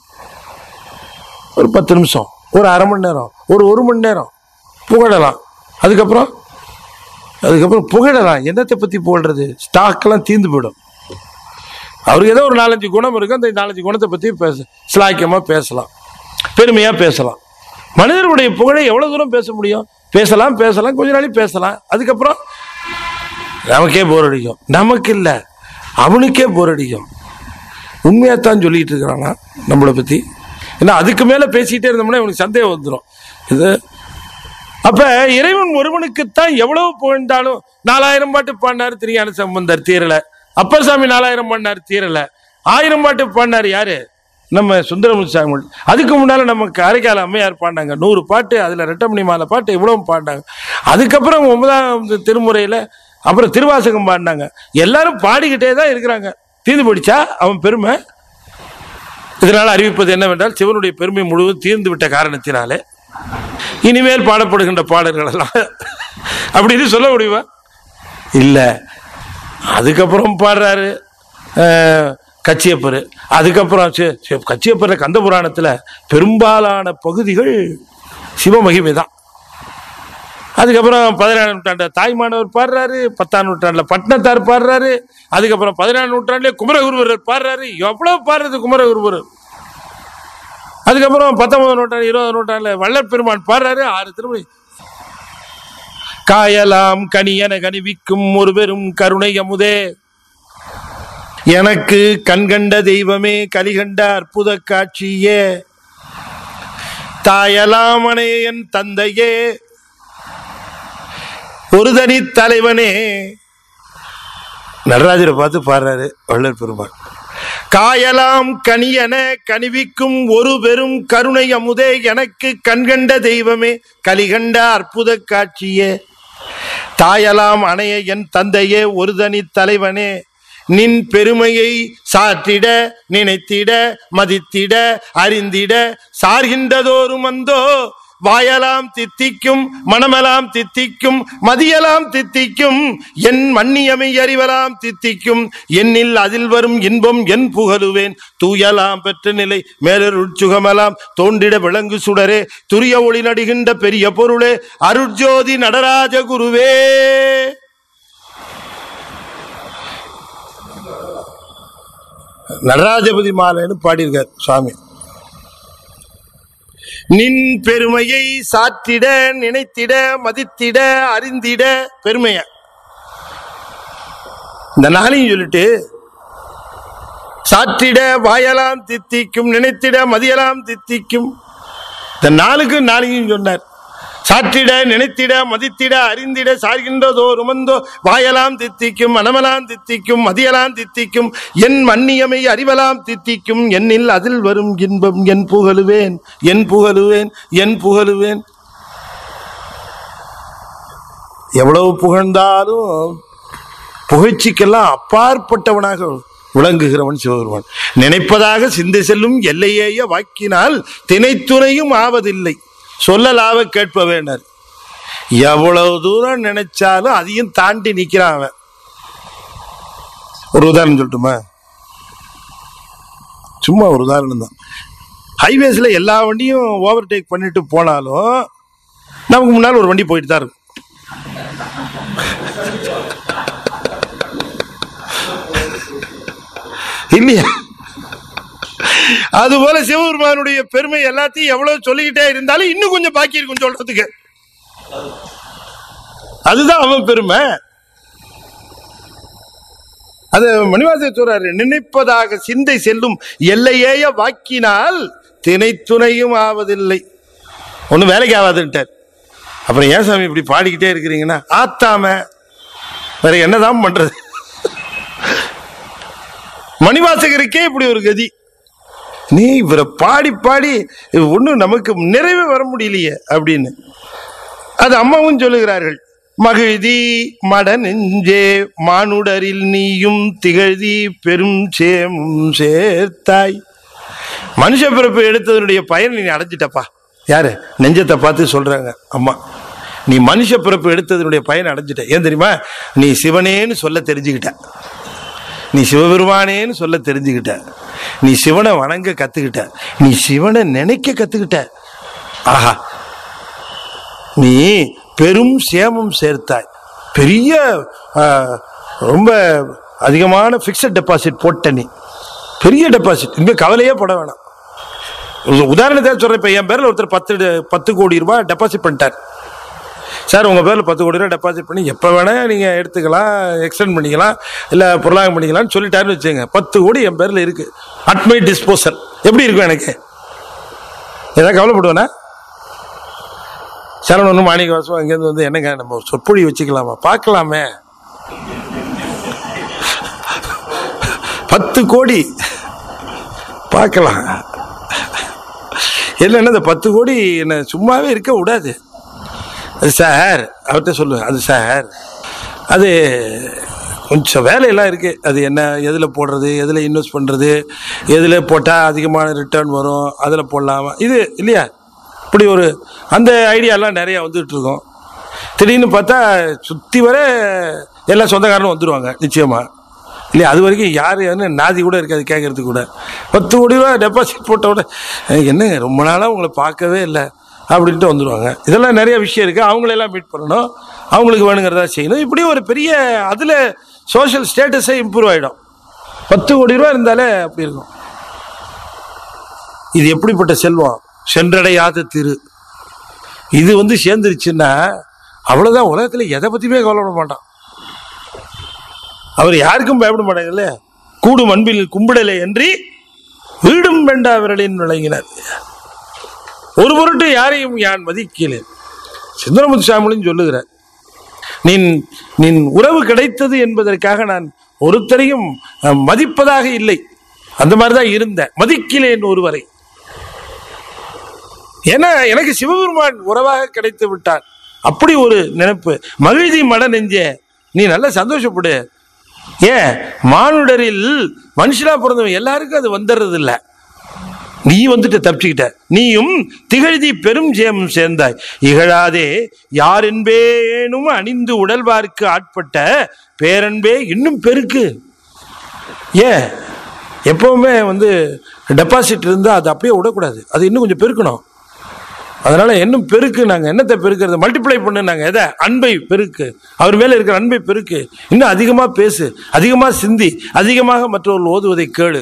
[SPEAKER 1] ஒரு பத்து நிமிஷம் ஒரு அரை மணி நேரம் ஒரு ஒரு மணி நேரம் புகழலாம் அதுக்கப்புறம் அதுக்கப்புறம் புகழலாம் என்னத்தை பற்றி புகழ்றது ஸ்டாக்கெல்லாம் தீர்ந்து போயிடும் அவருக்கு ஏதோ ஒரு நாலஞ்சு குணம் இருக்கு அந்த நாலஞ்சு குணத்தை பற்றி பேச சிலாக்கியமாக பேசலாம் பெருமையாக பேசலாம் மனிதர்களுடைய புகழை எவ்வளோ தூரம் பேச முடியும் பேசலாம் பேசலாம் கொஞ்ச நாளைக்கு பேசலாம் அதுக்கப்புறம் நமக்கே போர் அடிக்கும் நமக்கு இல்லை அவனுக்கே போர் அடிக்கும் உண்மையாத்தான் சொல்லிட்டு இருக்கிறானா நம்மளை பற்றி ஏன்னா அதுக்கு மேலே பேசிக்கிட்டே இருந்தோம்னா இவனுக்கு சந்தேகம் வந்துடும் இது அப்ப இறைவன் ஒருவனுக்குத்தான் எவ்வளவு புகழ்ந்தாலும் நாலாயிரம் பாட்டு பாடினாரு திருஞான சம்பந்தர் தீரல அப்பசாமி நாலாயிரம் பாடினார் தீரல ஆயிரம் பாட்டு பாடினார் யாரு நம்ம சுந்தரமுனி சாமி அதுக்கு முன்னால நம்ம காரைக்கால அம்மையார் பாடினாங்க நூறு பாட்டு அதுல ரெட்டமணி மாலை பாட்டு இவ்வளவு பாடினாங்க அதுக்கப்புறம் ஒன்பதாம் திருமுறையில அப்புறம் திருவாசகம் பாடினாங்க எல்லாரும் பாடிக்கிட்டே தான் இருக்கிறாங்க தீர்ந்து போயிடுச்சா அவன் பெருமை இதனால் அறிவிப்பது என்னவென்றால் சிவனுடைய பெருமை முழுவதும் தீர்ந்து விட்ட காரணத்தினாலே இனிமேல் பாடப்படுகின்ற பாடல்கள் எல்லாம் அப்படின்னு சொல்ல முடியுமா இல்லை அதுக்கப்புறம் பாடுறாரு அஹ், கச்சியப்பர் அதுக்கப்புறம் சி- சி- கச்சியப்பர் கந்த புராணத்தில் பெரும்பாலான பகுதிகள் சிவமகிமை தான் அதுக்கப்புறம் பதினேழாம் நூற்றாண்டு தாய்மானவர் பாடுறாரு பத்தாம் நூற்றாண்டுல பட்னத்தார் பாடுறாரு அதுக்கப்புறம் பதினேழாம் நூற்றாண்டுல குமரகுருவர் பாடுறாரு எவ்வளவு பாடுறது குமரகுருவர் அதுக்கப்புறம் பத்தொன்பதாம் நூற்றாண்டு இருபதாம் நூற்றாண்டுல வள்ளற் பெருமான் பாடுறாரு ஆறு திருமணி காயலாம் கனியன கனிவிக்கும் ஒரு பெரும் கருணை அமுதே எனக்கு கண்கண்ட தெய்வமே கலிகண்ட அற்புத காட்சியே தாயலாமனே என் தந்தையே ஒரு தனி தலைவனே நடராஜரை பார்த்து பாடுறாரு வள்ளல் பெருமாள் காயலாம் கனியன கனிவிக்கும் ஒரு பெரும் கருணை அமுதே எனக்கு கண்கண்ட தெய்வமே கலிகண்ட அற்புத காட்சியே தாயலாம் அணைய என் தந்தையே ஒரு தனி தலைவனே நின் பெருமையை சாற்றிட நினைத்திட மதித்திட அறிந்திட சார்கின்றதோரு மந்தோ வாயலாம் தித்திக்கும் மனமெல்லாம் தித்திக்கும் மதியலாம் தித்திக்கும் என் மன்னியமை அறிவலாம் தித்திக்கும் என்னில் அதில் வரும் இன்பம் என் புகழுவேன் தூயலாம் பெற்ற நிலை மேலருள் சுகமெல்லாம் தோண்டிட விளங்கு சுடரே துரிய ஒளி நடுகின்ற பெரிய பொருளே அருட்ஜோதி நடராஜ குருவே நடராஜபதி மாலைன்னு பாடியிருக்கார் சுவாமி நின் பெருமையை சாற்றிட நினைத்திட மதித்திட அறிந்திட பெருமைய இந்த நாளையும் சொல்லிட்டு சாற்றிட வாயலாம் தித்திக்கும் நினைத்திட மதியலாம் தித்திக்கும் இந்த நாளுக்கு நாளையும் சொன்னார் சாற்றிட நினைத்திட மதித்திட அறிந்திட சார்கின்றதோ ருமந்தோ வாயலாம் தித்திக்கும் மனமலாம் தித்திக்கும் மதியலாம் தித்திக்கும் என் மன்னியமை அறிவலாம் தித்திக்கும் என்னில் அதில் வரும் இன்பம் என் புகழுவேன் என் புகழுவேன் என் புகழுவேன் எவ்வளவு புகழ்ந்தாலும் புகழ்ச்சிக்கெல்லாம் அப்பாற்பட்டவனாக விளங்குகிறவன் சிவபெருமான் நினைப்பதாக சிந்தை செல்லும் எல்லையேய வாக்கினால் திணைத்துணையும் ஆவதில்லை சொல்லலாவ கேட்பவேனர் எவ்வளவு தூரம் நினைச்சாலும் அதையும் தாண்டி நிக்கிறான் அவன் ஒரு உதாரணம் சொல்லட்டுமா சும்மா ஒரு உதாரணம் தான் ஹைவேஸ்ல எல்லா வண்டியும் ஓவர்டேக் பண்ணிட்டு போனாலும் நமக்கு முன்னால் ஒரு வண்டி போயிட்டு தான் இருக்கும் இல்லையா அதுபோல சிவபெருமானுடைய பெருமை எல்லாத்தையும் எவ்வளவு சொல்லிக்கிட்டே இருந்தாலும் இன்னும் கொஞ்சம் பாக்கி இருக்கும் சொல்றதுக்கு அதுதான் அவன் பெருமை அது மணிவாச சொல்றாரு நினைப்பதாக சிந்தை செல்லும் எல்லையேய வாக்கினால் திணைத்துணையும் ஆவதில்லை ஒன்றும் வேலைக்கு ஆகாதுன்ட்டார் அப்புறம் ஏன் சாமி இப்படி பாடிக்கிட்டே இருக்கிறீங்கன்னா ஆத்தாம வேற என்னதான் பண்றது மணிவாசகருக்கே இப்படி ஒரு கதி நீ இவரை பாடி பாடி ஒன்றும் நமக்கு நிறைவே வர முடியலையே அப்படின்னு அது அம்மாவும் சொல்லுகிறார்கள் மகிழ்தி மட நெஞ்சே மானுடரில் நீயும் திகழ்தி பெரும் சேமும் சேர்த்தாய் மனுஷ பிறப்பு எடுத்ததனுடைய பயன் நீ அடைஞ்சிட்டப்பா யாரு நெஞ்சத்தை பார்த்து சொல்றாங்க அம்மா நீ மனுஷ பிறப்பு எடுத்ததனுடைய பயன் அடைஞ்சிட்ட ஏன் தெரியுமா நீ சிவனேன்னு சொல்ல தெரிஞ்சுக்கிட்ட நீ சிவபெருமானேன்னு சொல்ல தெரிஞ்சுக்கிட்ட நீ சிவனை வணங்க கத்துக்கிட்ட நீ சிவனை நினைக்க கத்துக்கிட்ட ஆஹா நீ பெரும் சேமம் சேர்த்தாய் பெரிய ஆ, ரொம்ப அதிகமான ஃபிக்ஸட் டெபாசிட் போட்ட நீ பெரிய டெபாசிட் இனிமே கவலையே போட வேணாம் ஒரு உதாரணத்தை சொல்றேன் இப்போ என் பேரில் ஒருத்தர் பத்து ட- பத்து கோடி ரூபாய் டெபாசிட் பண்ணிட்டார் சார் உங்கள் பேரில் பத்து கோடி ரூபாய் டெபாசிட் பண்ணி எப்போ வேணால் நீங்கள் எடுத்துக்கலாம் எக்ஸ்டெண்ட் பண்ணிக்கலாம் இல்லை பொருளாதாரம் பண்ணிக்கலாம்னு சொல்லிட்டாருன்னு வச்சுங்க பத்து கோடி என் பேரில் இருக்குது அட் மை டிஸ்போசல் எப்படி இருக்கும் எனக்கு ஏதாவது கவலைப்படுவேனா சரவணன் மாணிக்க வாசம் இங்கேருந்து வந்து என்னங்க நம்ம ஒரு சொற்பொழி வச்சுக்கலாமா பார்க்கலாமே பத்து கோடி பார்க்கலாம் என்னன்னா இந்த பத்து கோடி என்ன சும்மாவே இருக்க விடாது அது சார் அவர்கிட்ட சொல்லு அது சார் அது கொஞ்சம் வேலையெல்லாம் இருக்கு அது என்ன எதில் போடுறது எதில் இன்வெஸ்ட் பண்ணுறது எதில் போட்டால் அதிகமான ரிட்டர்ன் வரும் அதில் போடலாமா இது இல்லையா இப்படி ஒரு அந்த ஐடியாலாம் நிறையா வந்துட்டு இருக்கோம் திடீர்னு பார்த்தா சுற்றி வர எல்லா சொந்தக்காரனும் வந்துடுவாங்க நிச்சயமாக இல்லையா அது வரைக்கும் யார் யாருன்னு நாதி கூட இருக்காது கேட்கறதுக்கு கூட பத்து கோடி ரூபா டெபாசிட் போட்ட உடனே "அஹ், என்னங்க ரொம்ப நாளாக உங்களை பார்க்கவே இல்லை அப்படின்ட்டு வந்துடுவாங்க இதெல்லாம் நிறைய விஷயம் இருக்குது அவங்களெல்லாம் மீட் பண்ணணும் அவங்களுக்கு வேணுங்கிறதா செய்யணும் இப்படி ஒரு பெரிய அதில் சோஷியல் ஸ்டேட்டஸே இம்ப்ரூவ் ஆகிடும் பத்து கோடி ரூபா இருந்தாலே அப்படி இருக்கும் இது எப்படிப்பட்ட செல்வம் சென்றடையாத திரு இது வந்து சேர்ந்துருச்சுன்னா அவ்வளவுதான் உலகத்துல எதை பத்தியுமே கவலைப்பட மாட்டான் அவர் யாருக்கும் பயப்பட மாட்டாங்கல்ல கூடும் அன்பில் கும்பிடலை என்று வீடும் வேண்டா விரலின் விளங்கினார் ஒரு பொருட்டு யாரையும் யான் மதிக்கிறேன் சுந்தரமுத்து சாமியும் சொல்லுகிறார் நின் நின் உறவு கிடைத்தது என்பதற்காக நான் ஒருத்தரையும் அஹ், மதிப்பதாக இல்லை அந்த மாதிரி தான் இருந்தேன் மதிக்கிலேன் ஒருவரை ஏன்னா எனக்கு சிவபெருமான் உறவாக கிடைத்து விட்டான் அப்படி ஒரு நினைப்பு மகிழ்ச்சி மட நெஞ்சே நீ நல்லா சந்தோஷப்படு ஏன் மானுடரில் மனுஷனா பிறந்தவன் எல்லாருக்கும் அது வந்துடுறது இல்ல நீ வந்துட்டு தப்பிச்சுக்கிட்ட நீயும் திகழ்தி பெரும் ஜெயம் சேர்ந்தாய் இகழாதே யார் என்பேனும் அணிந்து உடல்வார்க்கு ஆட்பட்ட பேரன்பே இன்னும் பெருக்கு ஏன் எப்பவுமே வந்து டெபாசிட் இருந்தால் அது அப்படியே விடக்கூடாது அது இன்னும் கொஞ்சம் பெருக்கணும் அதனால இன்னும் பெருக்கு நாங்கள் என்னத்தை பெருக்கிறது மல்டிப்ளை பண்ணு நாங்கள் எதை அன்பை பெருக்கு அவர் மேலே இருக்கிற அன்பை பெருக்கு இன்னும் அதிகமாக பேசு அதிகமாக சிந்தி அதிகமாக மற்றவர்கள் ஓதுவதை கேளு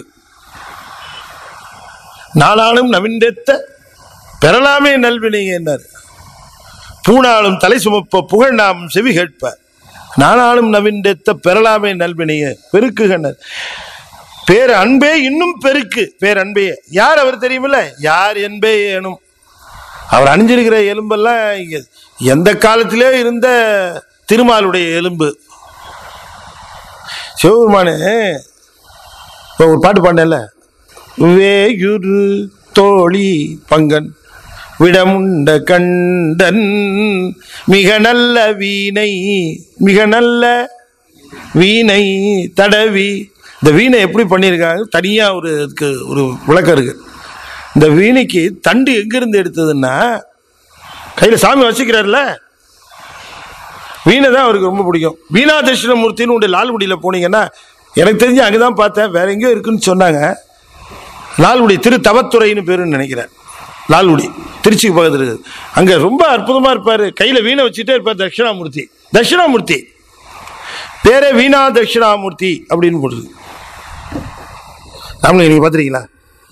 [SPEAKER 1] நாளானும் நவிண்டெத்த பெறலாமே நல்வினை என்றார் பூணாலும் தலை சுமப்ப புகழ் நாம் செவி கேட்ப நானாலும் நவிண்டெத்த பெறலாமே நல்வினைய பெருக்குகனர் பேர் அன்பே இன்னும் பெருக்கு பேர் அன்பே யார் அவர் தெரியுமில்ல யார் என்பே ஏனும் அவர் அணிஞ்சிருக்கிற எலும்பெல்லாம் இங்க- எந்த காலத்திலே இருந்த திருமாலுடைய எலும்பு சிவபெருமானு இப்போ ஒரு பாட்டு பாண்டல வேயுரு தோழி பங்கன் விடமுண்ட கண்டன் மிக நல்ல வீணை மிக நல்ல வீணை தடவி இந்த வீணை எப்படி பண்ணியிருக்காங்க தனியாக ஒரு இதுக்கு ஒரு விளக்கம் இருக்கு இந்த வீணைக்கு தண்டு எங்கிருந்து எடுத்ததுன்னா கையில் சாமி வச்சுக்கிறார்ல வீணை தான் அவருக்கு ரொம்ப பிடிக்கும் வீணா தட்சிணமூர்த்தின்னு உண்டு லால்குடியில் போனீங்கன்னா எனக்கு தெரிஞ்சு அங்கே தான் பார்த்தேன் வேற எங்கேயோ இருக்குன்னு சொன்னாங்க லால்குடி திரு தவத்துறைன்னு பேருன்னு நினைக்கிறேன் லால்குடி திருச்சிக்கு பக்கத்தில் இருக்குது அங்கே ரொம்ப அற்புதமாக இருப்பார் கையில் வீணை வச்சுட்டே இருப்பார் தட்சிணாமூர்த்தி தட்சிணாமூர்த்தி பேரே வீணா தட்சிணாமூர்த்தி அப்படின்னு போடுது ராமலிங்க நீங்கள் பார்த்துருக்கீங்களா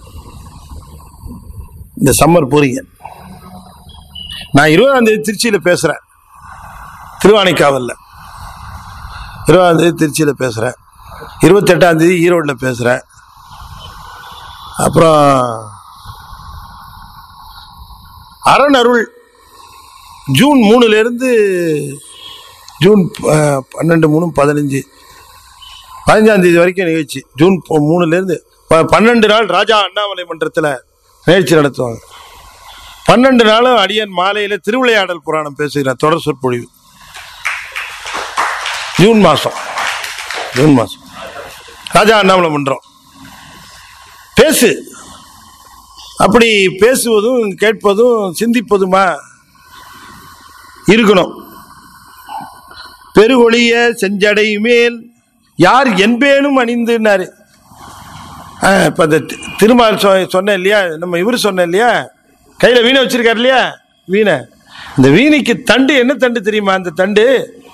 [SPEAKER 1] இந்த சம்மர் போறீங்க நான் இருபதாம் தேதி திருச்சியில் பேசுகிறேன் திருவானைக்காவலில் இருபதாம் தேதி திருச்சியில் பேசுகிறேன் இருபத்தெட்டாம் தேதி ஈரோட்டில் பேசுகிறேன் அப்புறம் அரணருள் ஜூன் மூணுலேருந்து ஜூன் அஹ், பன்னெண்டு மூணு பதினஞ்சு பதினஞ்சாம் தேதி வரைக்கும் நிகழ்ச்சி ஜூன் ப- மூணுலேருந்து ப- பன்னெண்டு நாள் ராஜா அண்ணாமலை மன்றத்தில் நிகழ்ச்சி நடத்துவாங்க பன்னெண்டு நாளும் அடியன் மாலையில் திருவிளையாடல் புராணம் பேசுகிறேன் தொடர் சொற்பொழிவு ஜூன் மாதம் ஜூன் மாதம் ராஜா அண்ணாமலை மன்றம் பேசு அப்படி பேசுவதும் கேட்பதும் சிந்திப்பதுமா இருக்கணும் பெருகொழிய செஞ்சடை மேல் யார் என்பேனும் அணிந்துன்னாரு இப்போ இந்த தி- திருமால் சொ சொன்னேன் இல்லையா நம்ம இவர் சொன்னேன் இல்லையா கையில் வீணை வச்சிருக்காரு இல்லையா வீணை இந்த வீணைக்கு தண்டு என்ன தண்டு தெரியுமா அந்த தண்டு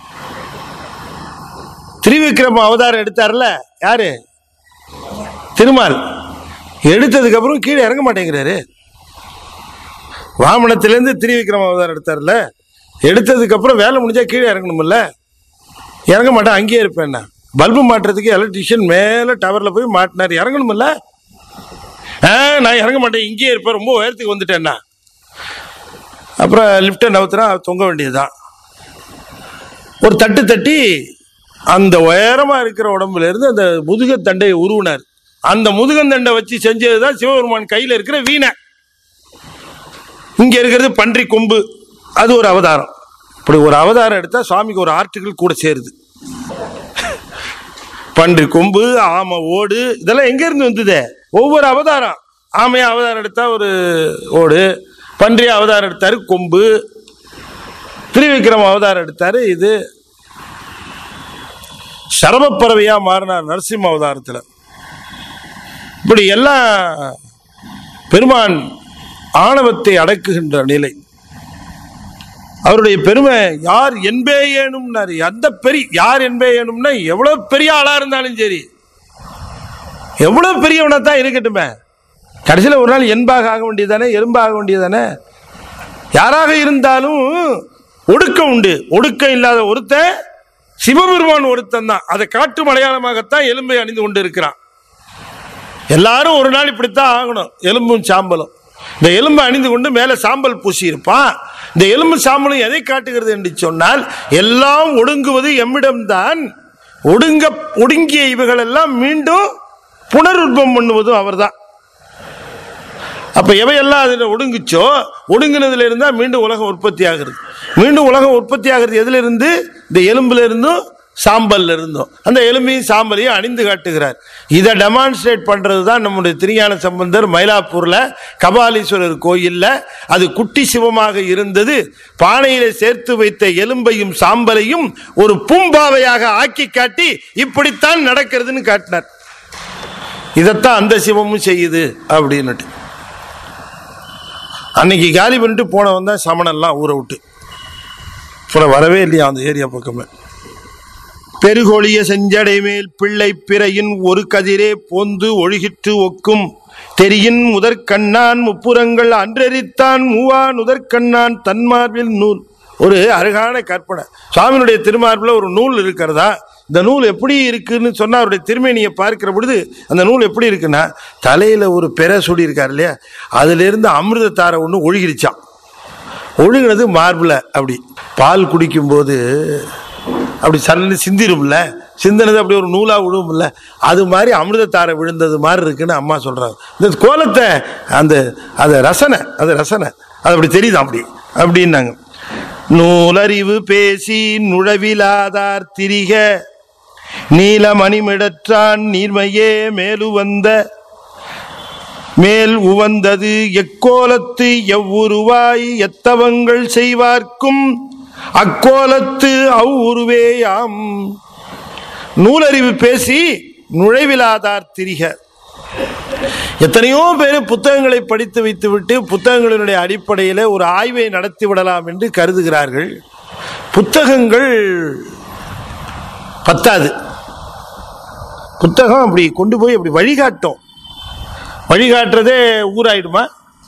[SPEAKER 1] திரிவிக்ரம அவதாரம் எடுத்தார்ல யாரு திருமால் எடுத்ததுக்கு அப்புறம் கீழே இறங்க மாட்டேங்கிறாரு வாமனத்திலேருந்து திரிவிக்ரம அவதாரம் எடுத்தார்ல எடுத்ததுக்கு அப்புறம் வேலை முடிஞ்சா கீழே இறங்கணும்ல இறங்க மாட்டேன் அங்கேயே இருப்பேன் பல்பு மாட்டுறதுக்கு எலக்ட்ரிஷியன் மேலே டவரில் போய் மாட்டினார் இறங்கணுமில்ல ஆ நான் இறங்க மாட்டேன் இங்கேயே இருப்பேன் ரொம்ப உயரத்துக்கு வந்துட்டேன்னா அப்புறம் லிஃப்ட்டை நவுத்துனா தொங்க வேண்டியதுதான் ஒரு தட்டு தட்டி அந்த உயரமாக இருக்கிற உடம்புல இருந்து அந்த முதுகத்தண்டையை உருவினார் அந்த முதுகந்தண்டை வச்சு செஞ்சது தான் சிவபெருமான் கையில் இருக்கிற வீணை இங்கே இருக்கிறது பன்றி கொம்பு அது ஒரு அவதாரம் இப்படி ஒரு அவதாரம் எடுத்தால் சுவாமிக்கு ஒரு ஆர்டிகிள் கூட சேருது பன்றி கொம்பு ஆமை ஓடு இதெல்லாம் எங்க இருந்து வந்தது ஒவ்வொரு அவதாரம் ஆமையை அவதாரம் எடுத்தா ஒரு ஓடு பன்றி அவதாரம் எடுத்தாரு கொம்பு திரிவிக்ரம் அவதாரம் எடுத்தாரு இது சரமப்பறவையா மாறினார் நரசிம்ம அவதாரத்தில் இப்படி எல்லாம் பெருமான் ஆணவத்தை அடக்குகின்ற நிலை அவருடைய பெருமை யார் என்பே ஏனும்னாரு அந்த பெரிய யார் என்பே ஏனும்னா எவ்வளவு பெரிய ஆளா இருந்தாலும் சரி எவ்வளவு பெரியவனா தான் இருக்கட்டுமே கடைசியில் ஒரு நாள் என்பாக ஆக வேண்டியதானே எறும்பாக வேண்டியதானே யாராக இருந்தாலும் ஒடுக்கம் உண்டு ஒடுக்கம் இல்லாத ஒருத்தன் சிவபெருமான் ஒருத்தன் தான் அதை காட்டு மலையாளமாகத்தான் எலும்பை அணிந்து கொண்டு இருக்கிறான் எல்லாரும் ஒரு நாள் இப்படித்தான் ஆகணும் எலும்பும் சாம்பலும் இந்த எலும்பை அணிந்து கொண்டு மேலே சாம்பல் பூசி இருப்பான் இந்த எலும்பு சாம்பலும் எதை காட்டுகிறது என்று சொன்னால் எல்லாம் ஒடுங்குவது எம்மிடம்தான் ஒடுங்க ஒடுங்கிய இவைகள் எல்லாம் மீண்டும் புனருற்பம் பண்ணுவதும் அவர்தான் அப்ப எவையெல்லாம் அதுல ஒடுங்குச்சோ ஒடுங்கினதுல இருந்தா மீண்டும் உலகம் உற்பத்தி ஆகுறது மீண்டும் உலகம் உற்பத்தி ஆகுறது எதுல இருந்து இந்த எலும்புல இருந்தும் சாம்பல்ல இருந்தும் அந்த எலும்பையும் சாம்பலையும் அணிந்து காட்டுகிறார் இதை டெமான்ஸ்ட்ரேட் பண்றது தான் நம்முடைய திருஞான சம்பந்தர் மயிலாப்பூர்ல கபாலீஸ்வரர் கோயில்ல அது குட்டி சிவமாக இருந்தது பானையில சேர்த்து வைத்த எலும்பையும் சாம்பலையும் ஒரு பூம்பாவையாக ஆக்கி காட்டி இப்படித்தான் நடக்கிறதுன்னு காட்டினார் இதைத்தான் அந்த சிவமும் செய்யுது அப்படின்னுட்டு அன்னைக்கு காலி பண்ணிட்டு போனவன் தான் சமணன்லாம் ஊரை விட்டு அப்புறம் வரவே இல்லையா அந்த ஏரியா பக்கமே பெருகொழிய செஞ்சடை மேல் பிள்ளை பிறையின் ஒரு கதிரே போந்து ஒழுகிற்று ஒக்கும் தெரியின் முதற்கண்ணான் முப்புறங்கள் அன்றெரித்தான் மூவா நுதற்கண்ணான் தன்மார்பில் நூல் ஒரு அழகான கற்பனை சுவாமியினுடைய திருமார்பில் ஒரு நூல் இருக்கிறதா இந்த நூல் எப்படி இருக்குன்னு சொன்னா அவருடைய திருமேனியை பார்க்கிற பொழுது அந்த நூல் எப்படி இருக்குன்னா தலையில ஒரு பெற சுடி இருக்கார் இல்லையா அதுல இருந்து அமிர்த தாரை ஒன்று ஒழுகிடுச்சான் ஒழுகினது மார்பில் அப்படி பால் குடிக்கும்போது அப்படி சல்லு சிந்திரும்ல சிந்தினது அப்படி ஒரு நூலா விழுவும்ல அது மாதிரி அமிர்தத்தாரை விழுந்தது மாதிரி இருக்குன்னு அம்மா சொல்றாங்க இந்த கோலத்தை அந்த அந்த ரசனை அது ரசனை அது அப்படி தெரியுது அப்படி அப்படின்னாங்க நூலறிவு பேசி நுழவிலாதார் திரிக நீலமணிமிடற்றான் நீர்மையே மேலு வந்த மேல் உவந்தது எக்கோலத்து எவ்வுருவாய் எத்தவங்கள் செய்வார்க்கும் அக்கோலத்து அவ்வுருவேயாம் நூலறிவு பேசி நுழைவிலாதார் திரிக எத்தனையோ பேர் புத்தகங்களை படித்து வைத்துவிட்டு புத்தகங்களினுடைய அடிப்படையில் ஒரு ஆய்வை நடத்தி விடலாம் என்று கருதுகிறார்கள் புத்தகங்கள் பத்தாது புத்தகம் அப்படி கொண்டு போய் அப்படி வழிகாட்டும் வழிகாட்டுறதே ஊராயிடுமா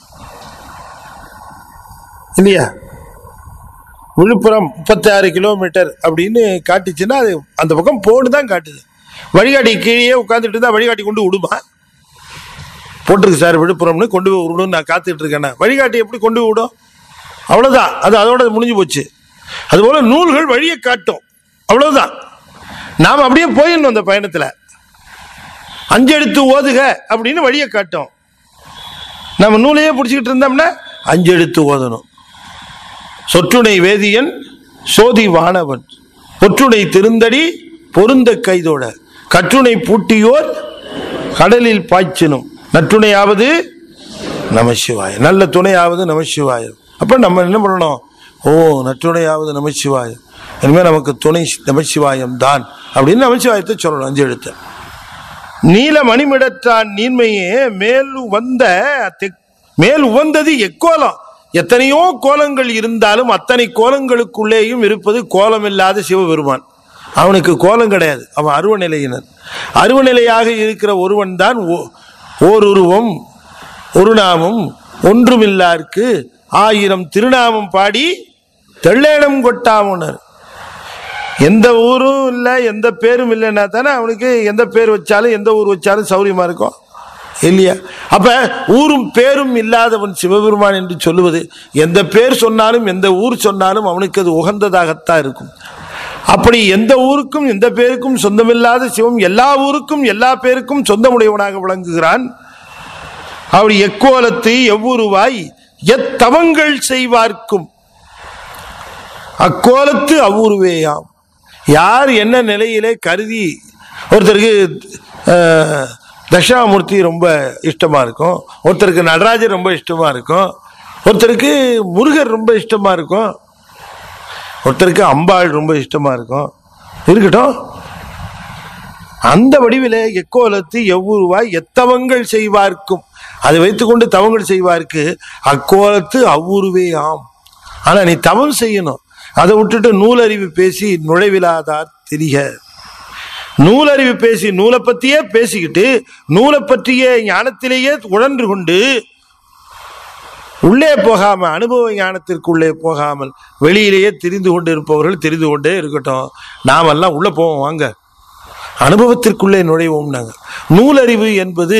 [SPEAKER 1] இல்லையா விழுப்புரம் முப்பத்தாறு கிலோமீட்டர் அப்படின்னு காட்டுச்சுன்னா அது அந்த பக்கம் போன்னு தான் காட்டுது வழிகாட்டி கீழே உட்காந்துட்டு இருந்தா வழிகாட்டி கொண்டு விடுமா போட்டிருக்கு சார் விழுப்புரம்னு கொண்டு போய் விடணும்னு நான் காத்துட்டு இருக்கேன் வழிகாட்டி எப்படி கொண்டு போய் விடும் அவ்வளவுதான் அது அதோட முடிஞ்சு போச்சு அதுபோல நூல்கள் வழியை காட்டும் அவ்வளவுதான் நாம் அப்படியே போயிடணும் அந்த பயணத்தில் அஞ்செடுத்து ஓதுக அப்படின்னு வழியை காட்டும் நம்ம நூலையே பிடிச்சிக்கிட்டு இருந்தோம்னா அஞ்செடுத்து ஓதணும் சொற்றுணை வேதியன் சோதி வானவன் ஒற்றுணை திருந்தடி பொருந்த கைதோட கற்றுணை பூட்டியோர் கடலில் பாய்ச்சினும் நற்றுணையாவது நமசிவாய நல்ல துணையாவது நமசிவாயம் அப்ப நம்ம என்ன பண்ணணும் ஓ நற்றுணையாவது நமசிவாயம் இனிமேல் நமக்கு துணை நமசிவாயம் தான் அப்படின்னு நமசிவாயத்தை சொல்லணும் அஞ்சு எழுத்து நீல மணிமிடற்றான் நீர்மையே மேல் வந்த தெக்- மேல் உவந்தது எக்கோலம் எத்தனையோ கோலங்கள் இருந்தாலும் அத்தனை கோலங்களுக்குள்ளேயும் இருப்பது கோலம் இல்லாத சிவபெருமான் அவனுக்கு கோலம் கிடையாது அவன் அருவநிலையினர் அருவநிலையாக இருக்கிற ஒருவன் தான் ஓருருவம் ஒரு நாமம் ஒன்றுமில்லார்க்கு ஆயிரம் திருநாமம் பாடி தெள்ளேனம் கொட்டாமுனர் எந்த ஊரும் இல்லை எந்த பேரும் இல்லைன்னா தானே அவனுக்கு எந்த பேர் வச்சாலும் எந்த ஊர் வச்சாலும் சௌரியமா இருக்கும் இல்லையா அப்ப ஊரும் பேரும் இல்லாதவன் சிவபெருமான் என்று சொல்லுவது எந்த பேர் சொன்னாலும் எந்த ஊர் சொன்னாலும் அவனுக்கு அது உகந்ததாகத்தான் இருக்கும் அப்படி எந்த ஊருக்கும் எந்த பேருக்கும் சொந்தமில்லாத சிவம் எல்லா ஊருக்கும் எல்லா பேருக்கும் சொந்தமுடையவனாக விளங்குகிறான் அப்படி எக்கோலத்து எவ்வுருவாய் எத்தவங்கள் செய்வார்க்கும் அக்கோலத்து அவ்வுருவேயாம் யார் என்ன நிலையிலே கருதி ஒருத்தருக்கு அஹ், தட்சிணாமூர்த்தி ரொம்ப இஷ்டமா இருக்கும் ஒருத்தருக்கு நடராஜர் ரொம்ப இஷ்டமா இருக்கும் ஒருத்தருக்கு முருகர் ரொம்ப இஷ்டமா இருக்கும் ஒருத்தருக்கு அம்பாள் ரொம்ப இஷ்டமா இருக்கும் இருக்கட்டும் அந்த வடிவிலே எக்கோலத்து எவ்வுருவாய் எத்தவங்கள் செய்வார்க்கும் அதை வைத்துக்கொண்டு தவங்கள் செய்வார்க்கு அக்கோலத்து அவ்வுருவே ஆம் ஆனா நீ தவம் செய்யணும் அதை விட்டுட்டு நூலறிவு பேசி நுழைவிலாதார் திரிக நூலறிவு பேசி நூலை பத்தியே பேசிக்கிட்டு நூலை பற்றிய ஞானத்திலேயே உழன்று கொண்டு உள்ளே போகாம அனுபவ ஞானத்திற்குள்ளே போகாமல் வெளியிலேயே தெரிந்து கொண்டு இருப்பவர்கள் தெரிந்து கொண்டே இருக்கட்டும் நாமெல்லாம் உள்ள போவோம் வாங்க அனுபவத்திற்குள்ளே நுழைவோம் நாங்கள் நூலறிவு என்பது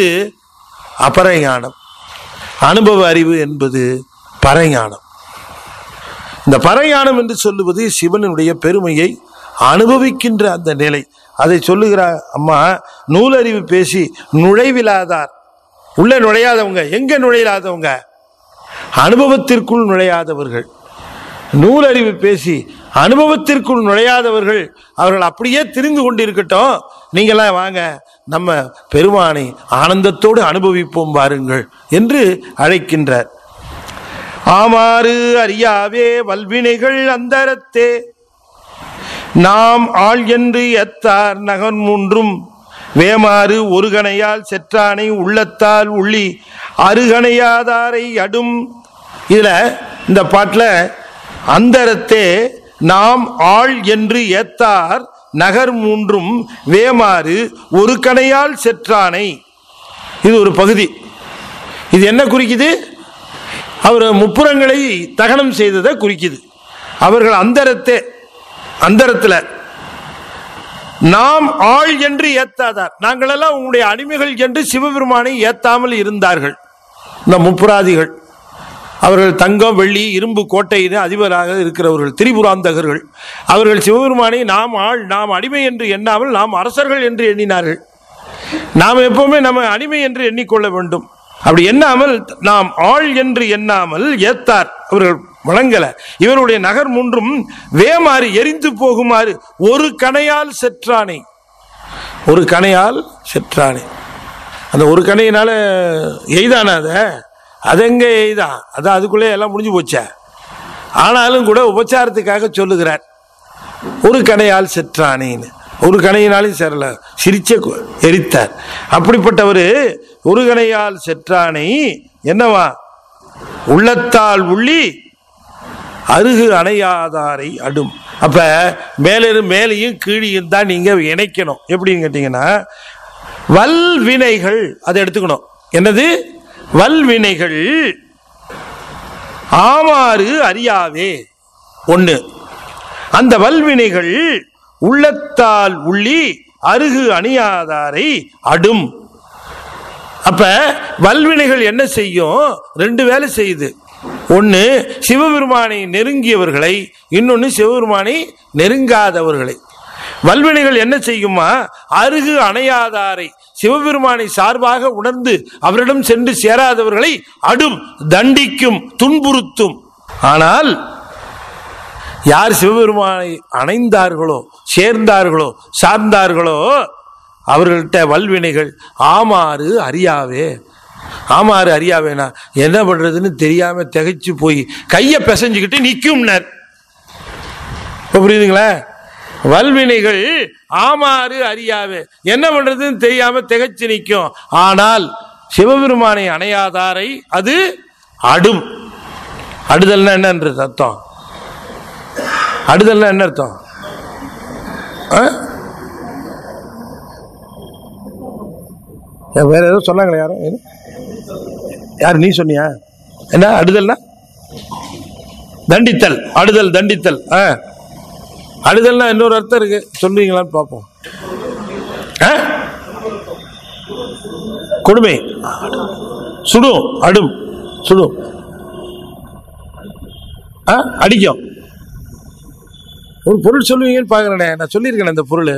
[SPEAKER 1] அபரஞானம் அனுபவ அறிவு என்பது பரஞானம் இந்த பரயானம் என்று சொல்லுவது சிவனுடைய பெருமையை அனுபவிக்கின்ற அந்த நிலை அதை சொல்லுகிற அம்மா நூலறிவு பேசி நுழைவிலாதார் உள்ள நுழையாதவங்க எங்க நுழையாதவங்க அனுபவத்திற்குள் நுழையாதவர்கள் நூலறிவு பேசி அனுபவத்திற்குள் நுழையாதவர்கள் அவர்கள் அப்படியே திரிந்து கொண்டிருக்கட்டும் நீங்களாம் வாங்க நம்ம பெருமானை ஆனந்தத்தோடு அனுபவிப்போம் பாருங்கள் என்று அழைக்கின்றார் ஆமாறு அறியாவே வல்வினைகள் அந்தரத்தே நாம் ஆள் என்று எத்தார் நகன் மூன்றும் வேமாறு ஒரு கணையால் செற்றானை உள்ளத்தால் உள்ளி அருகணையாதாரை அடும் இதுல இந்த பாட்டுல அந்தரத்தே நாம் ஆள் என்று ஏத்தார் நகர் மூன்றும் வேமாறு ஒரு கணையால் செற்றானை இது ஒரு பகுதி இது என்ன குறிக்குது அவர் முப்புறங்களை தகனம் செய்ததை குறிக்குது அவர்கள் அந்தரத்தே அந்தரத்தில் நாம் ஆள் என்று ஏத்தாதார் நாங்களெல்லாம் உங்களுடைய அடிமைகள் என்று சிவபெருமானை ஏத்தாமல் இருந்தார்கள் இந்த முப்புராதிகள் அவர்கள் தங்கம் வெள்ளி இரும்பு கோட்டையின் அதிபராக இருக்கிறவர்கள் திரிபுராந்தகர்கள் அவர்கள் சிவபெருமானை நாம் ஆள் நாம் அடிமை என்று எண்ணாமல் நாம் அரசர்கள் என்று எண்ணினார்கள் நாம் எப்பவுமே நம்ம அடிமை என்று எண்ணிக்கொள்ள வேண்டும் அப்படி எண்ணாமல் நாம் ஆள் என்று எண்ணாமல் ஏத்தார் அவர்கள் வழங்கல இவருடைய நகர் மூன்றும் வேமாறு எரிந்து போகுமாறு ஒரு கணையால் செற்றானை ஒரு கணையால் செற்றானை அந்த ஒரு கணையினால எய்தானா அத அது எங்க எய்தான் அதான் அதுக்குள்ளே எல்லாம் முடிஞ்சு போச்சே ஆனாலும் கூட உபச்சாரத்துக்காக சொல்லுகிறார் ஒரு கணையால் செற்றானேன்னு ஒரு கணையினாலும் சேரல சிரிச்ச கு- எரித்தார் அப்படிப்பட்டவர் ஒரு கணையால் செற்றானை என்னவா உள்ளத்தால் உள்ளி அருகு அணையாதாரை அடும் அப்ப மேலிரு மேலையும் கீழியும் தான் நீங்க இணைக்கணும் எப்படின்னு கேட்டீங்கன்னா வல்வினைகள் அதை எடுத்துக்கணும் என்னது வல்வினைகள் ஆமாறு அறியாவே ஒண்ணு அந்த வல்வினைகள் உள்ளத்தால் உள்ளி அருகு அணியாதாரை அடும் அப்ப வல்வினைகள் என்ன செய்யும் ரெண்டு வேலை செய்யுது ஒன்னு சிவபெருமானை நெருங்கியவர்களை இன்னொன்னு சிவபெருமானை நெருங்காதவர்களை வல்வினைகள் என்ன செய்யுமா அருகு அணையாதாரை சிவபெருமானை சார்பாக உணர்ந்து அவரிடம் சென்று சேராதவர்களை அடும் தண்டிக்கும் துன்புறுத்தும் ஆனால் யார் சிவபெருமானை அணைந்தார்களோ சேர்ந்தார்களோ சார்ந்தார்களோ அவர்கள்ட்ட வல்வினைகள் ஆமாறு அறியாவே ஆமாறு அறியாவேனா என்ன பண்றதுன்னு தெரியாம திகைச்சு போய் கையை பிசைஞ்சுக்கிட்டு நிற்கும்னர் இப்ப புரியுதுங்களா வல்வினைகள் ஆமாறு அறியாவே என்ன பண்றதுன்னு தெரியாம திகைச்சு நிற்கும் ஆனால் சிவபெருமானை அணையாதாரை அது அடும் அடுதல்னா என்னன்றது அர்த்தம் அடுதல்னா என்ன அர்த்தம் ஆ? ஏன் வேற ஏதோ சொன்னாங்களே யாரும் ஏது? யார் நீ சொன்னியா என்ன அடுதல்னா தண்டித்தல் அடுதல் தண்டித்தல் ஆ அடுதல்னா இன்னொரு அர்த்தம் இருக்கு சொல்லுவீங்களான்னு பார்ப்போம் ஆ? கொடுமை சுடும் அடும் சுடும் ஆ? அடிக்கும் ஒரு பொருள் சொல்லுவீங்கன்னு பாக்குறேனே நான் சொல்லியிருக்கேன் இந்த பொருள்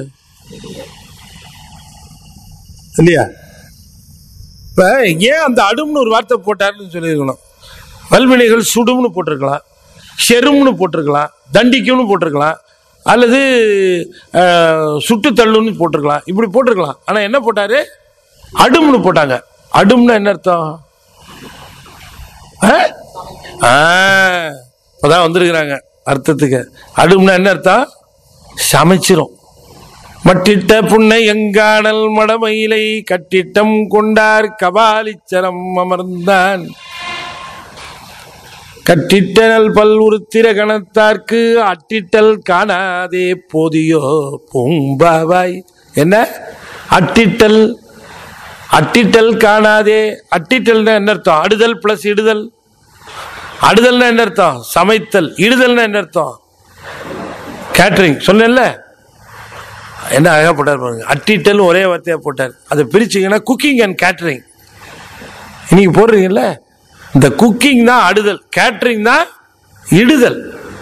[SPEAKER 1] இல்லையா இப்ப ஏன் அந்த அடும்னு ஒரு வார்த்தை போட்டாருன்னு சொல்லியிருக்கணும் வல்வினைகள் சுடும்னு போட்டிருக்கலாம் செரும்னு போட்டிருக்கலாம் தண்டிக்கும்னு போட்டிருக்கலாம் அல்லது அஹ், சுட்டு தள்ளுன்னு போட்டிருக்கலாம் இப்படி போட்டிருக்கலாம் ஆனா என்ன போட்டாரு அடும்னு போட்டாங்க அடும்னா என்ன அர்த்தம் ஆ? ஆ, இப்பதான் வந்திருக்கிறாங்க அர்த்தத்துக்கு அடும்னா என்ன அர்த்தம் சமைச்சிரும் மட்டிட்ட புன்னை எங்காடல் மடமயிலை கட்டிட்டம் கொண்டார் கபாலிச்சரம் அமர்ந்தான் கட்டிட்டனல் பல் உருத்திர கணத்தார்க்கு அட்டிட்டல் காணாதே போதியோ பூம்பாவாய் என்ன அட்டிட்டல் அட்டிட்டல் காணாதே அட்டிட்டல்னா என்ன அர்த்தம் அடுதல் பிளஸ் இடுதல் அடுதல்னா என்ன அர்த்தம் சமைத்தல் இடுதல்னா என்ன அர்த்தம் கேட்டரிங் சொன்னேன்ல என்ன அழகா போட்டார் பாருங்க அட்டிட்டல் ஒரே வார்த்தையா போட்டார் அதை பிரிச்சீங்கன்னா குக்கிங் அண்ட் கேட்டரிங் இன்னைக்கு போடுறீங்கல்ல இந்த குக்கிங் தான் அடுதல் கேட்டரிங் தான் இடுதல்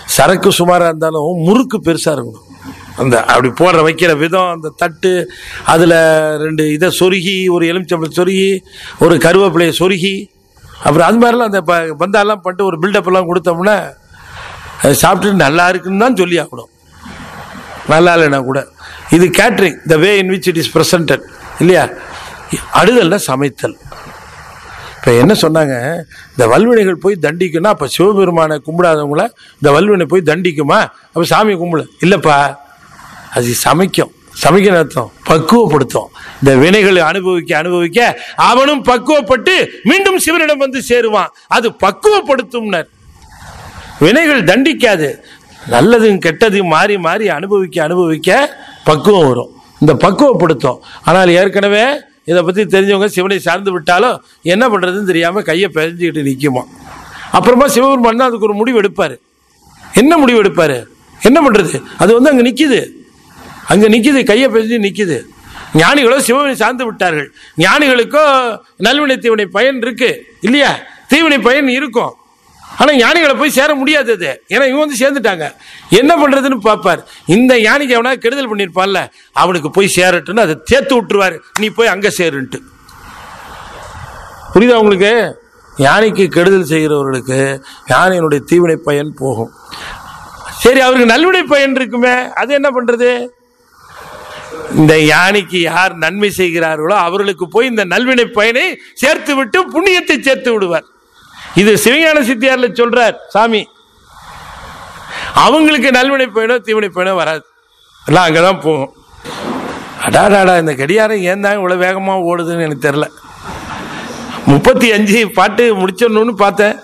[SPEAKER 2] சரக்கு சுமாராக இருந்தாலும் முறுக்கு பெருசாக இருக்கணும் அந்த அப்படி போடுற வைக்கிற விதம் அந்த தட்டு அதில் ரெண்டு இதை சொருகி ஒரு எலுமிச்சம்பழம் சொருகி ஒரு கருவேப்பிலையை சொருகி அப்புறம் அது மாதிரிலாம் அந்த ப பந்தாலாம் பண்ணிட்டு ஒரு பில்டப் எல்லாம் கொடுத்தோம்னா அது சாப்பிட்டு நல்லா இருக்குன்னு தான் சொல்லி ஆகணும் நல்லா இல்லைன்னா கூட இது catering the way in which it is presented இல்லையா அடுதல்னா சமைத்தல் இப்போ என்ன சொன்னாங்க இந்த வல்வினைகள் போய் தண்டிக்கும்னா அப்போ சிவபெருமானை கும்பிடாதவங்கள இந்த வல்வினை போய் தண்டிக்குமா அப்போ சாமி கும்பிடு இல்லைப்பா அது சமைக்கும் சமைக்கிற அர்த்தம் பக்குவப்படுத்தும் இந்த வினைகளை அனுபவிக்க அனுபவிக்க அவனும் பக்குவப்பட்டு மீண்டும் சிவனிடம் வந்து சேருவான் அது பக்குவப்படுத்தும்னர் வினைகள் தண்டிக்காது நல்லதும் கெட்டதையும் மாறி மாறி அனுபவிக்க அனுபவிக்க பக்குவம் வரும் இந்த பக்குவப்படுத்தும் ஆனால் ஏற்கனவே இதை பற்றி தெரிஞ்சவங்க சிவனை சார்ந்து விட்டாலும் என்ன பண்ணுறதுன்னு தெரியாமல் கையை பிழைஞ்சிக்கிட்டு நிற்குமா அப்புறமா சிவபெருமான் தான் அதுக்கு ஒரு முடிவு எடுப்பார் என்ன முடிவு எடுப்பார் என்ன பண்ணுறது அது வந்து அங்கே நிற்கிது அங்கே நிற்கிது கையை பிழைஞ்சு நிற்கிது ஞானிகளோ சிவனை சார்ந்து விட்டார்கள் ஞானிகளுக்கோ நல்வினை தீவினை பயன் இருக்கு இல்லையா தீவினை பயன் இருக்கும் ஆனா ஞானிகளை போய் சேர முடியாது அது ஏன்னா இவங்க வந்து சேர்ந்துட்டாங்க என்ன பண்றதுன்னு பார்ப்பார் இந்த ஞானிக்கு எவனா கெடுதல் பண்ணியிருப்பான்ல அவனுக்கு போய் சேரட்டுன்னு அதை தேத்து விட்டுருவாரு நீ போய் அங்க சேருன்ட்டு புரியுதா உங்களுக்கு ஞானிக்கு கெடுதல் செய்கிறவர்களுக்கு ஞானியினுடைய தீவினை பயன் போகும் சரி அவருக்கு நல்வினை பயன் இருக்குமே அது என்ன பண்றது இந்த யானைக்கு யார் நன்மை செய்கிறார்களோ அவர்களுக்கு போய் இந்த நல்வினை பயனை சேர்த்து விட்டு புண்ணியத்தை சேர்த்து விடுவார் இது சிவஞான சித்தியார்ல சொல்றார் சாமி அவங்களுக்கு நல்வினை பயனோ தீவினை பயனோ வராது எல்லாம் அங்கதான் போகும் அடாடாடா இந்த கடியாரம் ஏன் தான் இவ்வளவு வேகமா ஓடுதுன்னு எனக்கு தெரியல முப்பத்தி அஞ்சு பாட்டு முடிச்சிடணும்னு பார்த்தேன்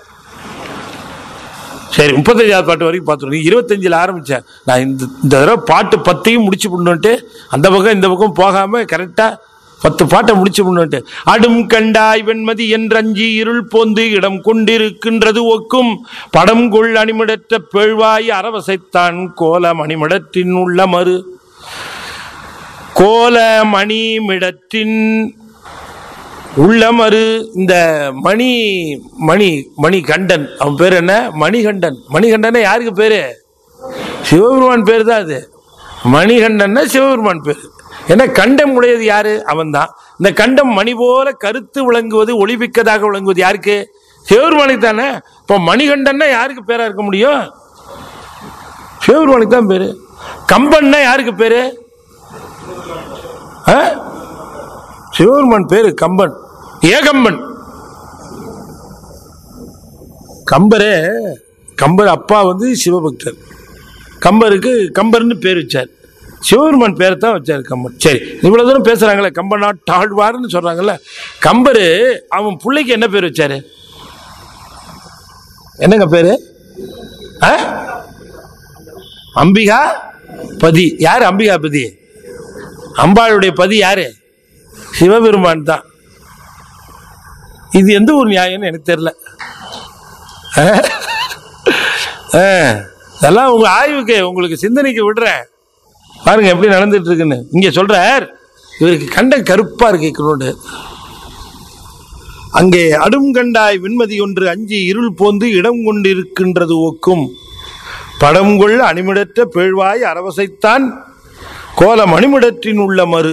[SPEAKER 2] சரி முப்பத்தஞ்சாவது பாட்டு வரைக்கும் பார்த்துருவோம் இருபத்தஞ்சில் ஆரம்பித்தேன் நான் இந்த இந்த தடவை பாட்டு பத்தையும் முடிச்சு பண்ணுன்ட்டு அந்த பக்கம் இந்த பக்கம் போகாமல் கரெக்டாக பத்து பாட்டை முடிச்சு பண்ணுன்ட்டு அடும் கண்டாய் வெண்மதி என்றஞ்சி இருள் போந்து இடம் கொண்டிருக்கின்றது ஒக்கும் படம் கொள் அணிமிடற்ற பேழ்வாய் அரவசைத்தான் கோல மணிமிடற்றின் உள்ள மறு கோல மணிமிடற்றின் உள்ளமரு இந்த மணி மணி மணிகண்டன் அவன் பேர் என்ன மணிகண்டன் மணிகண்டனை யாருக்கு பேரு சிவபெருமான் பேர் தான் அது மணிகண்டன்னா சிவபெருமான் பேர் ஏன்னா கண்டம் உடையது யாரு அவன்தான் இந்த கண்டம் மணி போல கருத்து விளங்குவது ஒளிமிக்கதாக விளங்குவது யாருக்கு சிவபெருமானுக்கு தானே இப்போ மணிகண்டன்னா யாருக்கு பேரா இருக்க முடியும் சிவபெருமானுக்கு தான் பேரு கம்பன்னா யாருக்கு பேரு ஆ? சிவபெருமான் பேரு கம்பன் ஏகம்பன் கம்பரே கம்பர் அப்பா வந்து சிவபக்தர் கம்பருக்கு கம்பர்னு பேர் வச்சார் சிவபெருமான் பேரை தான் வச்சார் கம்பன் சரி இவ்வளவு தூரம் பேசுறாங்களே கம்பனா டாழ்வார்னு சொல்றாங்கல்ல கம்பரு அவன் பிள்ளைக்கு என்ன பேர் வச்சாரு என்னங்க பேரு ஆ? அம்பிகா பதி யார் அம்பிகா பதி அம்பாளுடைய பதி யாரு சிவபெருமான் தான் இது எந்த ஒரு நியாயம்னு எனக்கு தெரியல ஆ? ஆ, இதெல்லாம் உங்க ஆய்வுக்கு உங்களுக்கு சிந்தனைக்கு விடுறேன் பாருங்க எப்படி நடந்துட்டு இருக்குன்னு இங்க சொல்றார் இவருக்கு கண்ட கருப்பா இருக்கு இக்கனோடு அங்கே அடும் கண்டாய் விண்மதி ஒன்று அஞ்சி இருள் போந்து இடம் கொண்டிருக்கின்றது ஒக்கும் படம்கொள் அணிமிடற்ற பேழ்வாய் அரவசைத்தான் கோல மணிமிடற்றின் உள்ள மறு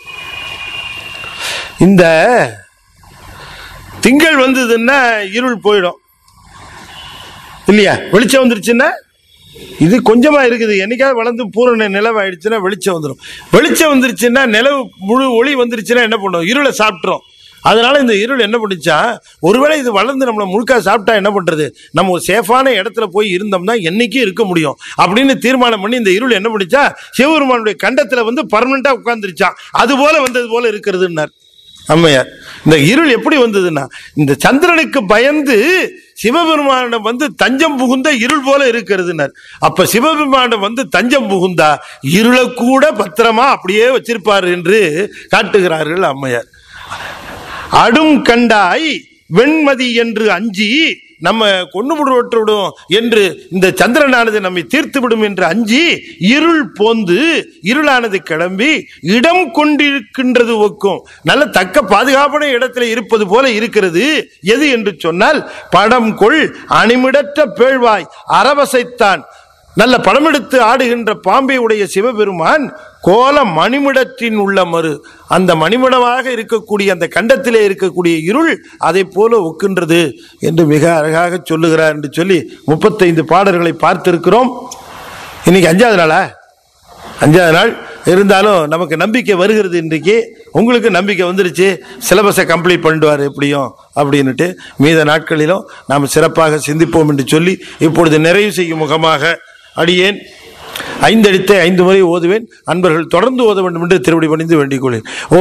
[SPEAKER 2] இந்த திங்கள் வந்ததுன்னா இருள் போயிடும் இல்லையா வெளிச்சம் வந்துருச்சுன்னா இது கொஞ்சமா இருக்குது என்னைக்காவது வளர்ந்து பூரண நிலவு ஆயிடுச்சுன்னா வெளிச்சம் வந்துடும் வெளிச்சம் வந்துருச்சுன்னா நிலவு முழு ஒளி வந்துருச்சுன்னா என்ன பண்ணும் இருளை சாப்பிட்றோம் அதனால இந்த இருள் என்ன பண்ணுச்சா ஒருவேளை இது வளர்ந்து நம்மளை முழுக்கா சாப்பிட்டா என்ன பண்றது நம்ம ஒரு சேஃபான இடத்துல போய் இருந்தோம்னா என்னைக்கும் இருக்க முடியும் அப்படின்னு தீர்மானம் பண்ணி இந்த இருள் என்ன பண்ணுச்சா சிவபெருமானுடைய கண்டத்துல வந்து பர்மனண்டா உட்கார்ந்துருச்சான் அது போல வந்தது போல இருக்கிறதுன்னார் அம்மையார் இந்த இருள் எப்படி வந்ததுன்னா இந்த சந்திரனுக்கு பயந்து சிவபெருமானிடம் வந்து தஞ்சம் புகுந்த இருள் போல இருக்கிறதுனர் அப்ப சிவபெருமானிடம் வந்து தஞ்சம் புகுந்தா இருளை கூட பத்திரமா அப்படியே வச்சிருப்பார் என்று காட்டுகிறார்கள் அம்மையார் அடும் கண்டாய் வெண்மதி என்று அஞ்சி நம்ம கொண்டு விடுவற்றுவிடும் என்று இந்த சந்திரனானது நம்மை தீர்த்து விடும் என்று அஞ்சி இருள் போந்து இருளானது கிளம்பி இடம் கொண்டிருக்கின்றது ஒக்கும் நல்ல தக்க பாதுகாப்பான இடத்துல இருப்பது போல இருக்கிறது எது என்று சொன்னால் படம் கொள் அணிமிடற்ற பேழ்வாய் அரவசைத்தான் நல்ல படமெடுத்து ஆடுகின்ற பாம்பை உடைய சிவபெருமான் கோல மணிமிடத்தின் உள்ள மறு அந்த மணிமிடமாக இருக்கக்கூடிய அந்த கண்டத்திலே இருக்கக்கூடிய இருள் அதை போல ஒக்கின்றது என்று மிக அழகாக சொல்லுகிறார் என்று சொல்லி முப்பத்தைந்து பாடல்களை பார்த்திருக்கிறோம் இன்னைக்கு அஞ்சாவது நாளா அஞ்சாவது நாள் இருந்தாலும் நமக்கு நம்பிக்கை வருகிறது இன்றைக்கு உங்களுக்கு நம்பிக்கை வந்துருச்சு சிலபஸை கம்ப்ளீட் பண்ணிடுவார் எப்படியும் அப்படின்னுட்டு மீத நாட்களிலும் நாம் சிறப்பாக சிந்திப்போம் என்று சொல்லி இப்பொழுது நிறைவு செய்யும் முகமாக அடியேன் ஐந்தெழுத்தை ஐந்து முறை ஓதுவேன் அன்பர்கள் தொடர்ந்து ஓத வேண்டும் என்று திருவடி பணிந்து வேண்டிக் கொள்வேன் ஓ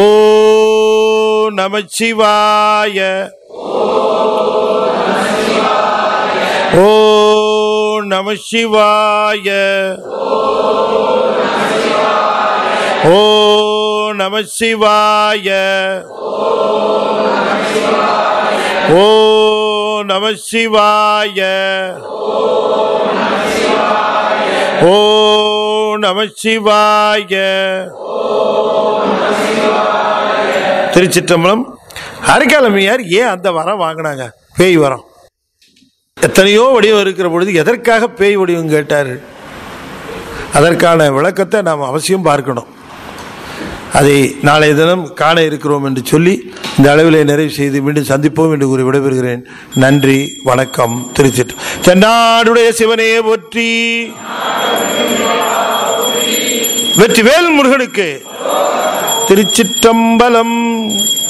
[SPEAKER 2] நமச்சிவாய ஓ நமசிவாய ஓ நமசிவாய ஓ நமசிவாய ஓ நமசிவாய திருச்சிற்றம்பலம் அரைக்காலமையார் ஏன் அந்த வரம் வாங்கினாங்க பேய் வரம் எத்தனையோ வடிவம் இருக்கிற பொழுது எதற்காக பேய் வடிவம் கேட்டார் அதற்கான விளக்கத்தை நாம் அவசியம் பார்க்கணும் அதை நாளைய தினம் காண இருக்கிறோம் என்று சொல்லி இந்த அளவிலே நிறைவு செய்து மீண்டும் சந்திப்போம் என்று கூறி விடைபெறுகிறேன் நன்றி வணக்கம் திருச்சிட்டு தென்னாடுடைய சிவனே போற்றி வெற்றிவேல் முருகனுக்கு திருச்சிற்றம்பலம்